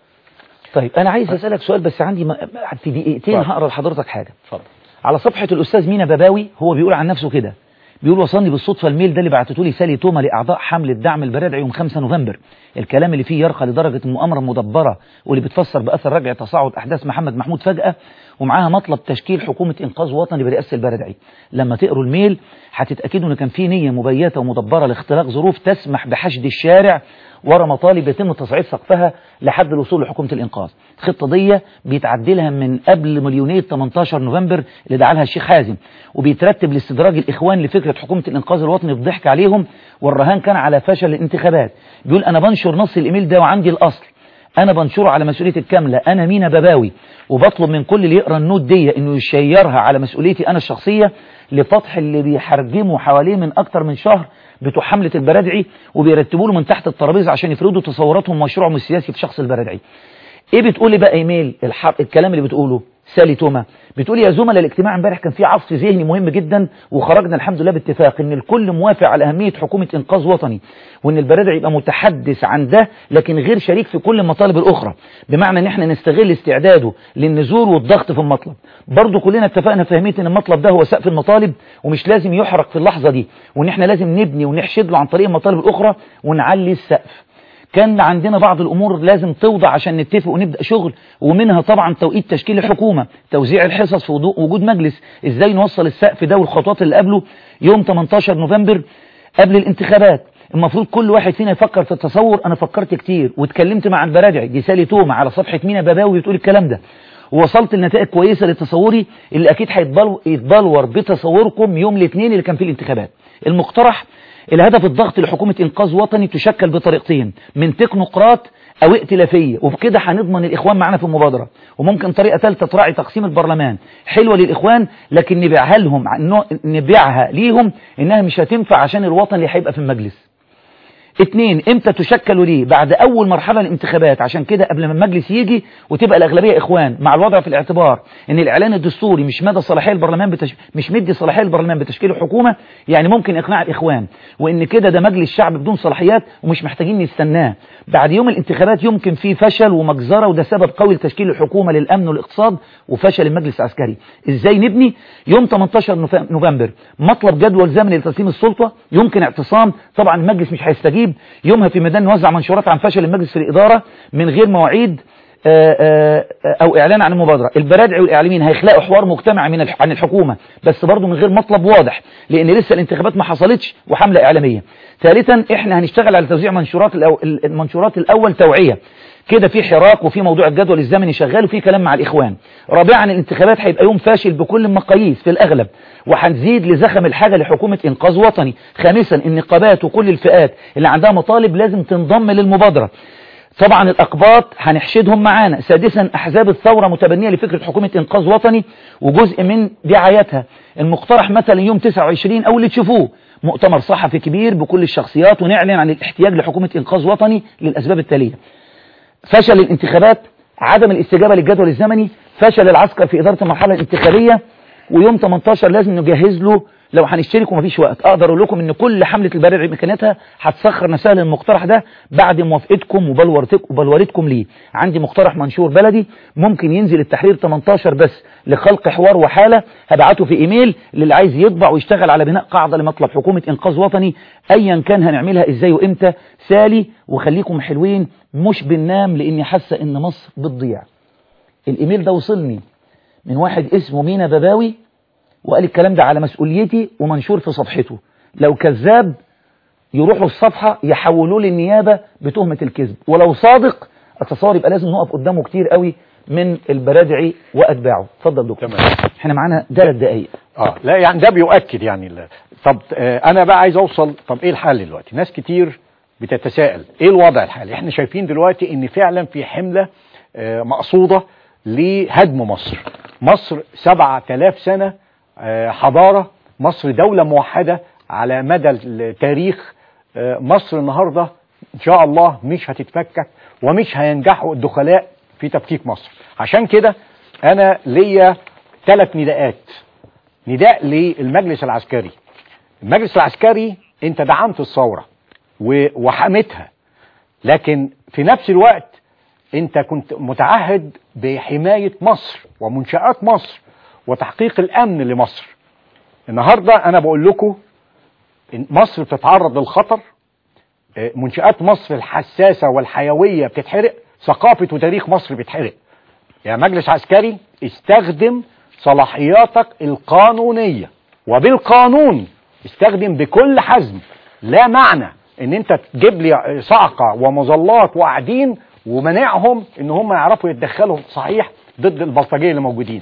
طيب أنا عايز أسألك سؤال بس عندي م- في دقيقتين اتفضل. هقرا لحضرتك حاجة اتفضل على صفحة الأستاذ مينا باباوي هو بيقول عن نفسه كده بيقول وصلني بالصدفة الميل ده اللي بعتته لي سالي توما لأعضاء حملة دعم البرادع يوم 5 نوفمبر الكلام اللي فيه يرقى لدرجة المؤامرة مدبرة واللي بتفسر بأثر رجع تصاعد أحداث محمد محمود فجأة ومعاها مطلب تشكيل حكومة إنقاذ وطني برئاسة البرادعي لما تقروا الميل هتتأكدوا إن كان في نية مبيتة ومدبرة لاختلاق ظروف تسمح بحشد الشارع ورا مطالب يتم تصعيد سقفها لحد الوصول لحكومة الإنقاذ الخطة دي بيتعدلها من قبل مليونية 18 نوفمبر اللي دعا لها الشيخ حازم وبيترتب لاستدراج الإخوان لفكرة حكومة الإنقاذ الوطني بضحك عليهم والرهان كان على فشل الانتخابات بيقول أنا بنشر نص الإيميل ده وعندي الأصل أنا بنشره على مسؤوليتي الكاملة أنا مينا بباوي وبطلب من كل اللي يقرأ النوت دي إنه يشيرها على مسؤوليتي أنا الشخصية لفتح اللي بيحرجموا حواليه من أكتر من شهر بتوع حملة البرادعي وبيرتبوا له من تحت الترابيزة عشان يفرضوا تصوراتهم ومشروعهم السياسي في شخص البرادعي ايه بتقولي بقى ايميل الحر... الكلام اللي بتقوله سالي توما بتقولي يا زملاء الاجتماع امبارح كان فيه عصف ذهني مهم جدا وخرجنا الحمد لله باتفاق ان الكل موافق على اهميه حكومه انقاذ وطني وان البرادع يبقى متحدث عن ده لكن غير شريك في كل المطالب الاخرى بمعنى ان احنا نستغل استعداده للنزول والضغط في المطلب برضو كلنا اتفقنا في اهميه ان المطلب ده هو سقف المطالب ومش لازم يحرق في اللحظه دي وان احنا لازم نبني ونحشد له عن طريق المطالب الاخرى ونعلي السقف كان عندنا بعض الأمور لازم توضع عشان نتفق ونبدأ شغل ومنها طبعا توقيت تشكيل الحكومة توزيع الحصص في وضوء- وجود مجلس ازاي نوصل السقف ده والخطوات اللي قبله يوم 18 نوفمبر قبل الانتخابات المفروض كل واحد فينا يفكر في التصور انا فكرت كتير واتكلمت مع البراجع دي سالي توما على صفحة مينا باباوي بتقول الكلام ده ووصلت لنتائج كويسة لتصوري اللي اكيد هيتبل- يتبلور بتصوركم يوم الاثنين اللي كان فيه الانتخابات المقترح الهدف الضغط لحكومة إنقاذ وطني تشكل بطريقتين من تكنوقراط أو ائتلافية وبكده هنضمن الإخوان معانا في المبادرة وممكن طريقة ثالثة تراعي تقسيم البرلمان حلوة للإخوان لكن نبيعها لهم ع- نوع- نبيعها ليهم إنها مش هتنفع عشان الوطن اللي هيبقى في المجلس اتنين امتى تشكلوا ليه بعد اول مرحلة الانتخابات عشان كده قبل ما المجلس يجي وتبقى الاغلبية اخوان مع الوضع في الاعتبار ان الاعلان الدستوري مش مدى صلاحية البرلمان بتش... مش مدي صلاحية البرلمان بتشكيل حكومة يعني ممكن اقناع الاخوان وان كده ده مجلس شعب بدون صلاحيات ومش محتاجين نستناه بعد يوم الانتخابات يمكن فيه فشل ومجزرة وده سبب قوي لتشكيل الحكومة للامن والاقتصاد وفشل المجلس العسكري ازاي نبني يوم 18 نوف- نوفمبر مطلب جدول زمني لتسليم السلطة يمكن اعتصام طبعا المجلس مش هيستجيب يومها في ميدان نوزع منشورات عن فشل المجلس في الإدارة من غير مواعيد آه، آه، او اعلان عن المبادره البرادعي والاعلاميين هيخلقوا حوار مجتمع من الح- عن الحكومه بس برضه من غير مطلب واضح لان لسه الانتخابات ما حصلتش وحمله اعلاميه ثالثا احنا هنشتغل على توزيع منشورات الأو... المنشورات الاول توعيه كده في حراك وفي موضوع الجدول الزمني شغال وفي كلام مع الاخوان رابعا الانتخابات هيبقى يوم فاشل بكل المقاييس في الاغلب وهنزيد لزخم الحاجه لحكومه انقاذ وطني خامسا النقابات وكل الفئات اللي عندها مطالب لازم تنضم للمبادره طبعا الأقباط هنحشدهم معانا سادسا أحزاب الثورة متبنية لفكرة حكومة إنقاذ وطني وجزء من دعايتها المقترح مثلا يوم 29 أو اللي تشوفوه مؤتمر صحفي كبير بكل الشخصيات ونعلن عن الاحتياج لحكومة إنقاذ وطني للأسباب التالية فشل الانتخابات عدم الاستجابة للجدول الزمني فشل العسكر في إدارة المرحلة الانتخابية ويوم 18 لازم نجهز له لو هنشترك ومفيش وقت اقدر اقول لكم ان كل حملة البراري بامكانياتها هتسخر نفسها للمقترح ده بعد موافقتكم وبلورتك- وبلورتكم ليه عندي مقترح منشور بلدي ممكن ينزل التحرير 18 بس لخلق حوار وحالة هبعته في ايميل للي عايز يطبع ويشتغل على بناء قاعدة لمطلب حكومة انقاذ وطني ايا كان هنعملها ازاي وامتى سالي وخليكم حلوين مش بننام لاني حاسة ان مصر بتضيع الايميل ده وصلني من واحد اسمه مينا بباوي وقال الكلام ده على مسؤوليتي ومنشور في صفحته لو كذاب يروحوا الصفحة يحولوه للنيابة بتهمة الكذب ولو صادق اتصور يبقى لازم نقف قدامه كتير قوي من البرادعي وأتباعه اتفضل دكتور تمام. احنا معانا ثلاث دقايق اه لا يعني ده بيؤكد يعني ال- طب آه انا بقى عايز اوصل طب ايه الحل دلوقتي ناس كتير بتتساءل ايه الوضع الحالي احنا شايفين دلوقتي ان فعلا في حملة آه مقصودة لهدم مصر مصر 7000 سنة آه حضارة مصر دولة موحدة على مدى التاريخ آه مصر النهاردة ان شاء الله مش هتتفكك ومش هينجحوا الدخلاء في تفكيك مصر عشان كده انا ليا ثلاث نداءات نداء للمجلس العسكري المجلس العسكري انت دعمت الثورة و- وحميتها لكن في نفس الوقت انت كنت متعهد بحماية مصر ومنشآت مصر وتحقيق الامن لمصر النهاردة انا بقول لكم إن مصر بتتعرض للخطر آه، منشآت مصر الحساسة والحيوية بتتحرق ثقافة وتاريخ مصر بيتحرق يا مجلس عسكري استخدم صلاحياتك القانونية وبالقانون استخدم بكل حزم لا معنى ان انت تجيب لي صعقة ومظلات وقاعدين ومنعهم ان هم يعرفوا يتدخلوا صحيح ضد البلطجية اللي موجودين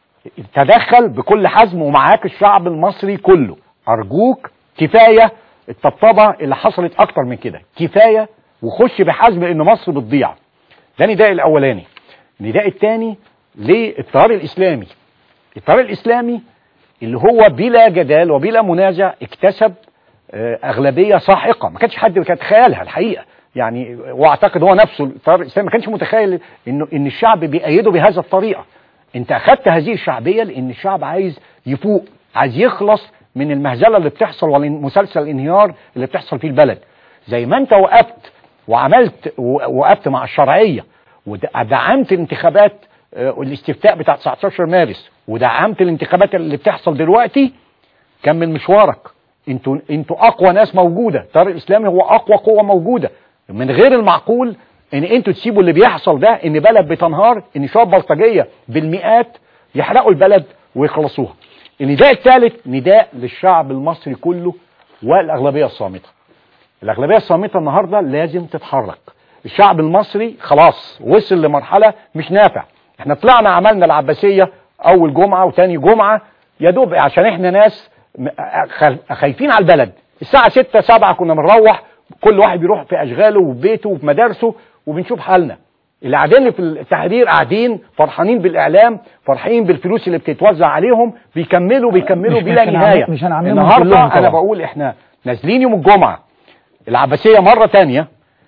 تدخل بكل حزم ومعاك الشعب المصري كله ارجوك كفاية الطبطبة اللي حصلت اكتر من كده كفاية وخش بحزم لان مصر بتضيع ده نداء الاولاني النداء الثاني للتيار الاسلامي التيار الاسلامي اللي هو بلا جدال وبلا منازع اكتسب آه، اغلبيه ساحقه ما كانش حد كان يتخيلها الحقيقه يعني واعتقد هو نفسه التيار الاسلامي ما كانش متخيل انه ان الشعب بيأيده بهذه الطريقه انت اخذت هذه الشعبيه لان الشعب عايز يفوق عايز يخلص من المهزله اللي بتحصل ومسلسل الانهيار اللي بتحصل في البلد زي ما انت وقفت وعملت وقفت مع الشرعيه ودعمت الانتخابات آه، والاستفتاء بتاع 19 مارس ودعمت الانتخابات اللي بتحصل دلوقتي كمل مشوارك انتوا انتوا اقوى ناس موجوده التيار الاسلامي هو اقوى قوه موجوده من غير المعقول ان انتوا تسيبوا اللي بيحصل ده ان بلد بتنهار ان شويه بلطجيه بالمئات يحرقوا البلد ويخلصوها النداء الثالث نداء للشعب المصري كله والاغلبيه الصامته الأغلبية الصامتة النهاردة لازم تتحرك الشعب المصري خلاص وصل لمرحلة مش نافع احنا طلعنا عملنا العباسية أول جمعة وتاني جمعة يا دوب عشان احنا ناس م- خ- خايفين على البلد الساعة ستة سبعة كنا بنروح كل واحد بيروح في أشغاله وفي بيته وفي مدارسه وبنشوف حالنا اللي قاعدين في التحرير قاعدين فرحانين بالإعلام فرحانين بالفلوس اللي بتتوزع عليهم بيكملوا بيكملوا مش- بلا مش هنعم- نهاية مش هنعممهم النهاردة كلهم أنا طبعا. بقول احنا نازلين يوم الجمعة العباسية مرة تانية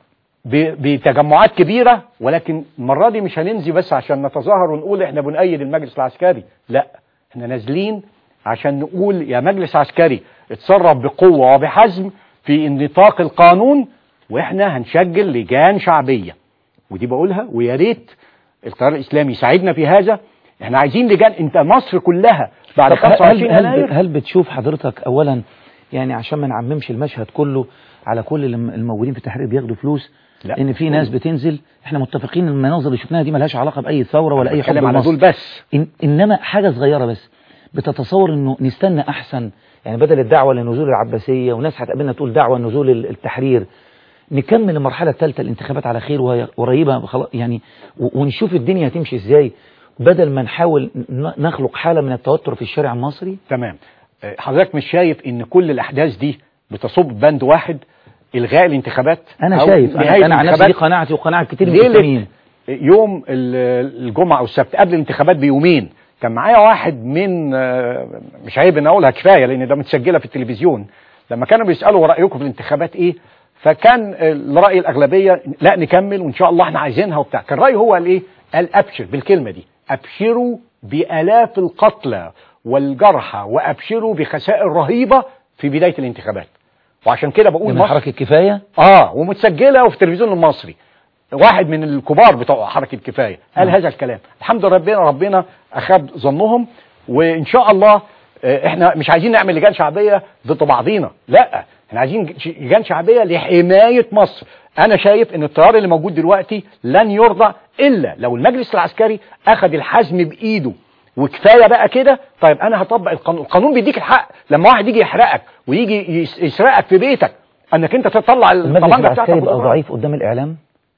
ب- بتجمعات كبيرة ولكن المرة دي مش هننزي بس عشان نتظاهر ونقول احنا بنأيد المجلس العسكري لا احنا نازلين عشان نقول يا مجلس عسكري اتصرف بقوة وبحزم في نطاق القانون واحنا هنشجل لجان شعبية ودي بقولها ويا ريت التيار الاسلامي يساعدنا في هذا احنا عايزين لجان انت مصر كلها بعد طب 25 هل, هل, يناير هل بتشوف حضرتك اولا يعني عشان ما نعممش المشهد كله على كل الم- الموجودين في التحرير بياخدوا فلوس لا. ان في ناس بتنزل احنا متفقين ان المناظر اللي شفناها دي ملهاش علاقه باي ثوره ولا اي حب بتكلم على لمصر. دول بس إن انما حاجه صغيره بس بتتصور انه نستنى احسن يعني بدل الدعوه لنزول العباسيه وناس هتقابلنا تقول دعوه لنزول ال- التحرير نكمل المرحله الثالثه الانتخابات على خير وهي قريبه خلاص يعني و- ونشوف الدنيا هتمشي ازاي بدل ما نحاول ن- نخلق حاله من التوتر في الشارع المصري تمام آه، حضرتك مش شايف ان كل الاحداث دي بتصب بند واحد الغاء الانتخابات انا أو شايف نهاية انا, أنا عن نفسي دي الانتخابات قناعتي وقناعه كتير من ليلة المسلمين يوم ال- الجمعة او السبت قبل الانتخابات بيومين كان معايا واحد من آه، مش عيب ان اقولها كفاية لان ده متسجلة في التلفزيون لما كانوا بيسألوا رأيكم في الانتخابات ايه فكان آه، رأي الأغلبية لا نكمل وإن شاء الله احنا عايزينها وبتاع كان رأيه هو قال ايه قال أبشر بالكلمة دي أبشروا بآلاف القتلى والجرحى وأبشروا بخسائر رهيبة في بداية الانتخابات وعشان كده بقول من مصر حركه كفايه اه ومتسجله وفي التلفزيون المصري واحد من الكبار بتوع حركه كفايه قال نعم. هذا الكلام الحمد لله ربنا ربنا اخذ ظنهم وان شاء الله آه، احنا مش عايزين نعمل لجان شعبيه ضد بعضينا لا احنا عايزين ج- لجان شعبيه لحمايه مصر انا شايف ان التيار اللي موجود دلوقتي لن يرضى الا لو المجلس العسكري اخذ الحزم بايده وكفايه بقى كده طيب انا هطبق القانون القانون بيديك الحق لما واحد يجي يحرقك ويجي يس- يسرقك في بيتك انك انت تطلع المجلس الطبانجه العسكري بتاعتك يبقى وتضرب. ضعيف قدام الاعلام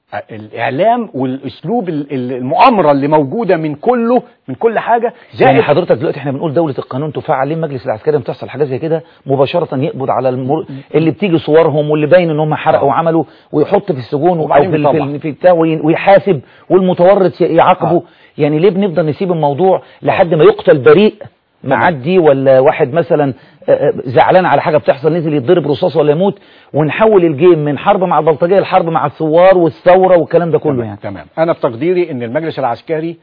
الاعلام والاسلوب ال- ال- المؤامره اللي موجوده من كله من كل حاجه يعني زائد حضرتك دلوقتي احنا بنقول دولة القانون تفعل ليه المجلس العسكري لما تحصل حاجة زي كده مباشرة يقبض على المر... اللي بتيجي صورهم واللي باين ان هم حرقوا آه. وعملوا ويحط في السجون او وبعدين في ال- في, بيطلع. ال- في بتاع وي- ويحاسب والمتورط ي- يعاقبه آه. يعني ليه بنفضل نسيب الموضوع لحد ما يقتل بريء معدي ولا واحد مثلا آه، آه، زعلان على حاجة بتحصل نزل يتضرب رصاص ولا يموت ونحول الجيم من حرب مع البلطجية لحرب مع الثوار والثورة والكلام ده كله تمام, يعني تمام انا بتقديري ان المجلس العسكري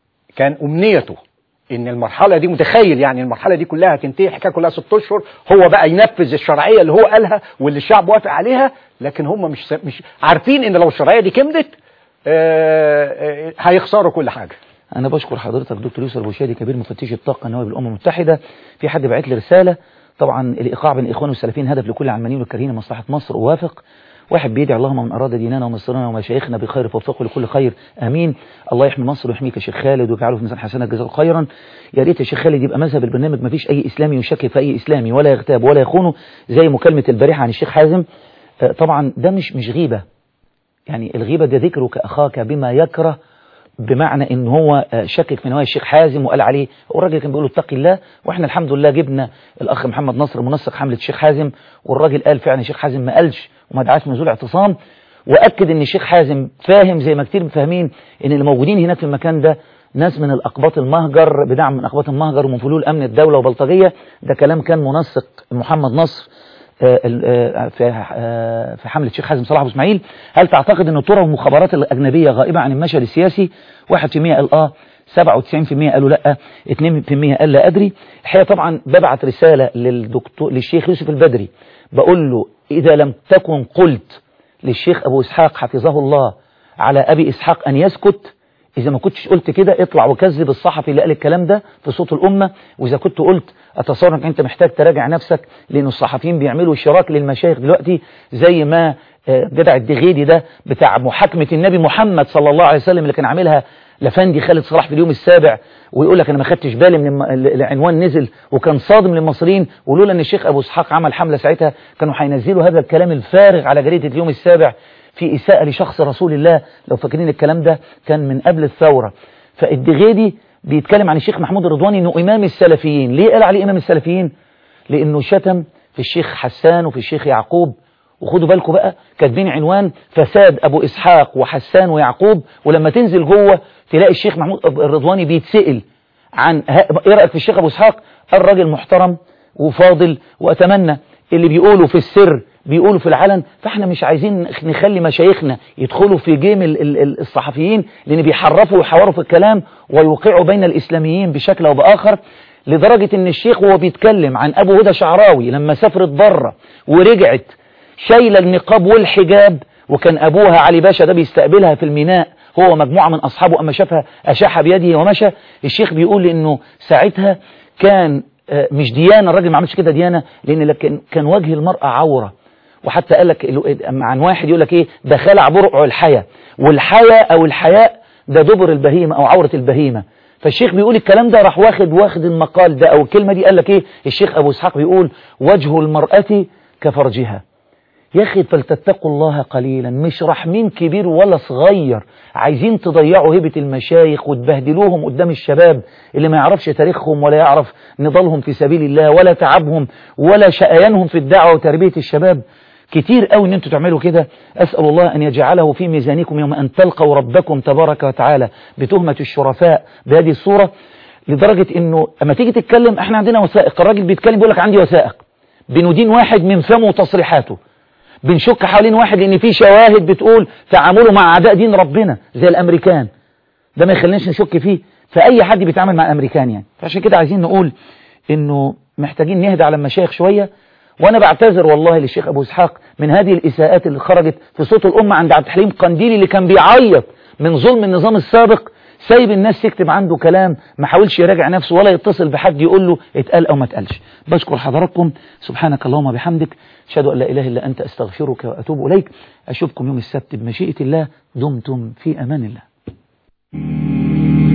كان امنيته ان المرحله دي متخيل يعني المرحله دي كلها هتنتهي الحكايه كلها ست اشهر هو بقى ينفذ الشرعيه اللي هو قالها واللي الشعب وافق عليها لكن هم مش مش عارفين ان لو الشرعيه دي كملت آه، آه، هيخسروا كل حاجه أنا بشكر حضرتك دكتور يوسف بوشادي كبير مفتش الطاقة النووية بالأمم المتحدة في حد بعت لي رسالة طبعا الإيقاع بين الإخوان والسلفيين هدف لكل العلمانيين والكارهين مصلحة مصر أوافق واحد بيدعي اللهم من أراد ديننا ومصرنا ومشايخنا بخير فوفقه لكل خير آمين الله يحمي مصر ويحميك يا شيخ خالد ويجعله في ميزان حسنات جزاك خيرا يا ريت يا شيخ خالد يبقى مذهب البرنامج ما فيش أي إسلامي يشكك في أي إسلامي ولا يغتاب ولا يخونه زي مكالمة البارحة عن الشيخ حازم آه، طبعا ده مش مش غيبة يعني الغيبة ده ذكرك أخاك بما يكره بمعنى ان هو آه، شكك في نوايا الشيخ حازم وقال عليه والراجل كان بيقول له اتقي الله واحنا الحمد لله جبنا الاخ محمد نصر منسق حمله الشيخ حازم والراجل قال فعلا الشيخ حازم ما قالش وما دعاش نزول اعتصام واكد ان الشيخ حازم فاهم زي ما كتير فاهمين ان اللي موجودين هناك في المكان ده ناس من الاقباط المهجر بدعم من اقباط المهجر ومن فلول امن الدوله وبلطجيه ده كلام كان منسق محمد نصر آه، ال- آه، في آه، في حملة الشيخ حازم صلاح أبو إسماعيل هل تعتقد أن الطرق والمخابرات الأجنبية غائبة عن المشهد السياسي 1% قال آه 97% قالوا لا 2% قال لا أدري الحقيقة طبعا ببعت رسالة للدكتور للشيخ يوسف البدري بقول له إذا لم تكن قلت للشيخ أبو إسحاق حفظه الله على أبي إسحاق أن يسكت إذا ما كنتش قلت كده اطلع وكذب الصحفي اللي قال الكلام ده في صوت الأمة وإذا كنت قلت أتصور أنك أنت محتاج تراجع نفسك لأن الصحفيين بيعملوا شراك للمشايخ دلوقتي زي ما آه، جدع الدغيدي ده بتاع محاكمة النبي محمد صلى الله عليه وسلم اللي كان عاملها لفندي خالد صلاح في اليوم السابع ويقول لك انا ما خدتش بالي من الم- ال- العنوان نزل وكان صادم للمصريين ولولا ان الشيخ ابو اسحاق عمل حمله ساعتها كانوا هينزلوا هذا الكلام الفارغ على جريده اليوم السابع في اساءه لشخص رسول الله لو فاكرين الكلام ده كان من قبل الثوره فالدغيدي بيتكلم عن الشيخ محمود الرضواني انه امام السلفيين ليه قال عليه امام السلفيين لانه شتم في الشيخ حسان وفي الشيخ يعقوب وخدوا بالكم بقى كاتبين عنوان فساد ابو اسحاق وحسان ويعقوب ولما تنزل جوه تلاقي الشيخ محمود الرضواني بيتسئل عن ها- ايه رايك في الشيخ ابو اسحاق الراجل محترم وفاضل وأتمنى اللي بيقولوا في السر بيقولوا في العلن فاحنا مش عايزين نخلي مشايخنا يدخلوا في جيم ال- ال- ال- الصحفيين لان بيحرفوا ويحوروا في الكلام ويوقعوا بين الاسلاميين بشكل او باخر لدرجة ان الشيخ وهو بيتكلم عن ابو هدى شعراوي لما سافرت بره ورجعت شايلة النقاب والحجاب وكان ابوها علي باشا ده بيستقبلها في الميناء هو مجموعة من اصحابه اما شافها اشاح بيده ومشى الشيخ بيقول انه ساعتها كان آه، مش ديانة الراجل ما عملش كده ديانة لان لكن كان وجه المرأة عورة وحتى قال لك ال- عن واحد يقول لك ايه ده خلع برع الحياة والحياة او الحياء ده دبر البهيمة او عورة البهيمة فالشيخ بيقول الكلام ده راح واخد واخد المقال ده او الكلمة دي قال لك ايه الشيخ ابو اسحاق بيقول وجه المرأة كفرجها يا أخي فلتتقوا الله قليلا مش رحمين كبير ولا صغير عايزين تضيعوا هبة المشايخ وتبهدلوهم قدام الشباب اللي ما يعرفش تاريخهم ولا يعرف نضالهم في سبيل الله ولا تعبهم ولا شقيانهم في الدعوة وتربية الشباب كتير قوي ان انتوا تعملوا كده اسأل الله ان يجعله في ميزانكم يوم ان تلقوا ربكم تبارك وتعالى بتهمة الشرفاء بهذه الصورة لدرجة انه اما تيجي تتكلم احنا عندنا وثائق الراجل بيتكلم بيقول لك عندي وثائق بندين واحد من فمه وتصريحاته بنشك حوالين واحد ان في شواهد بتقول تعامله مع اعداء دين ربنا زي الامريكان ده ما يخليناش نشك فيه فاي حد بيتعامل مع الامريكان يعني فعشان كده عايزين نقول انه محتاجين نهدى على المشايخ شويه وانا بعتذر والله للشيخ ابو اسحاق من هذه الاساءات اللي خرجت في صوت الامه عند عبد الحليم قنديلي اللي كان بيعيط من ظلم النظام السابق سايب الناس تكتب عنده كلام ما حاولش يراجع نفسه ولا يتصل بحد يقول له اتقال او ما اتقالش بشكر حضراتكم سبحانك اللهم وبحمدك اشهد ان لا اله الا انت استغفرك واتوب اليك اشوفكم يوم السبت بمشيئه الله دمتم في امان الله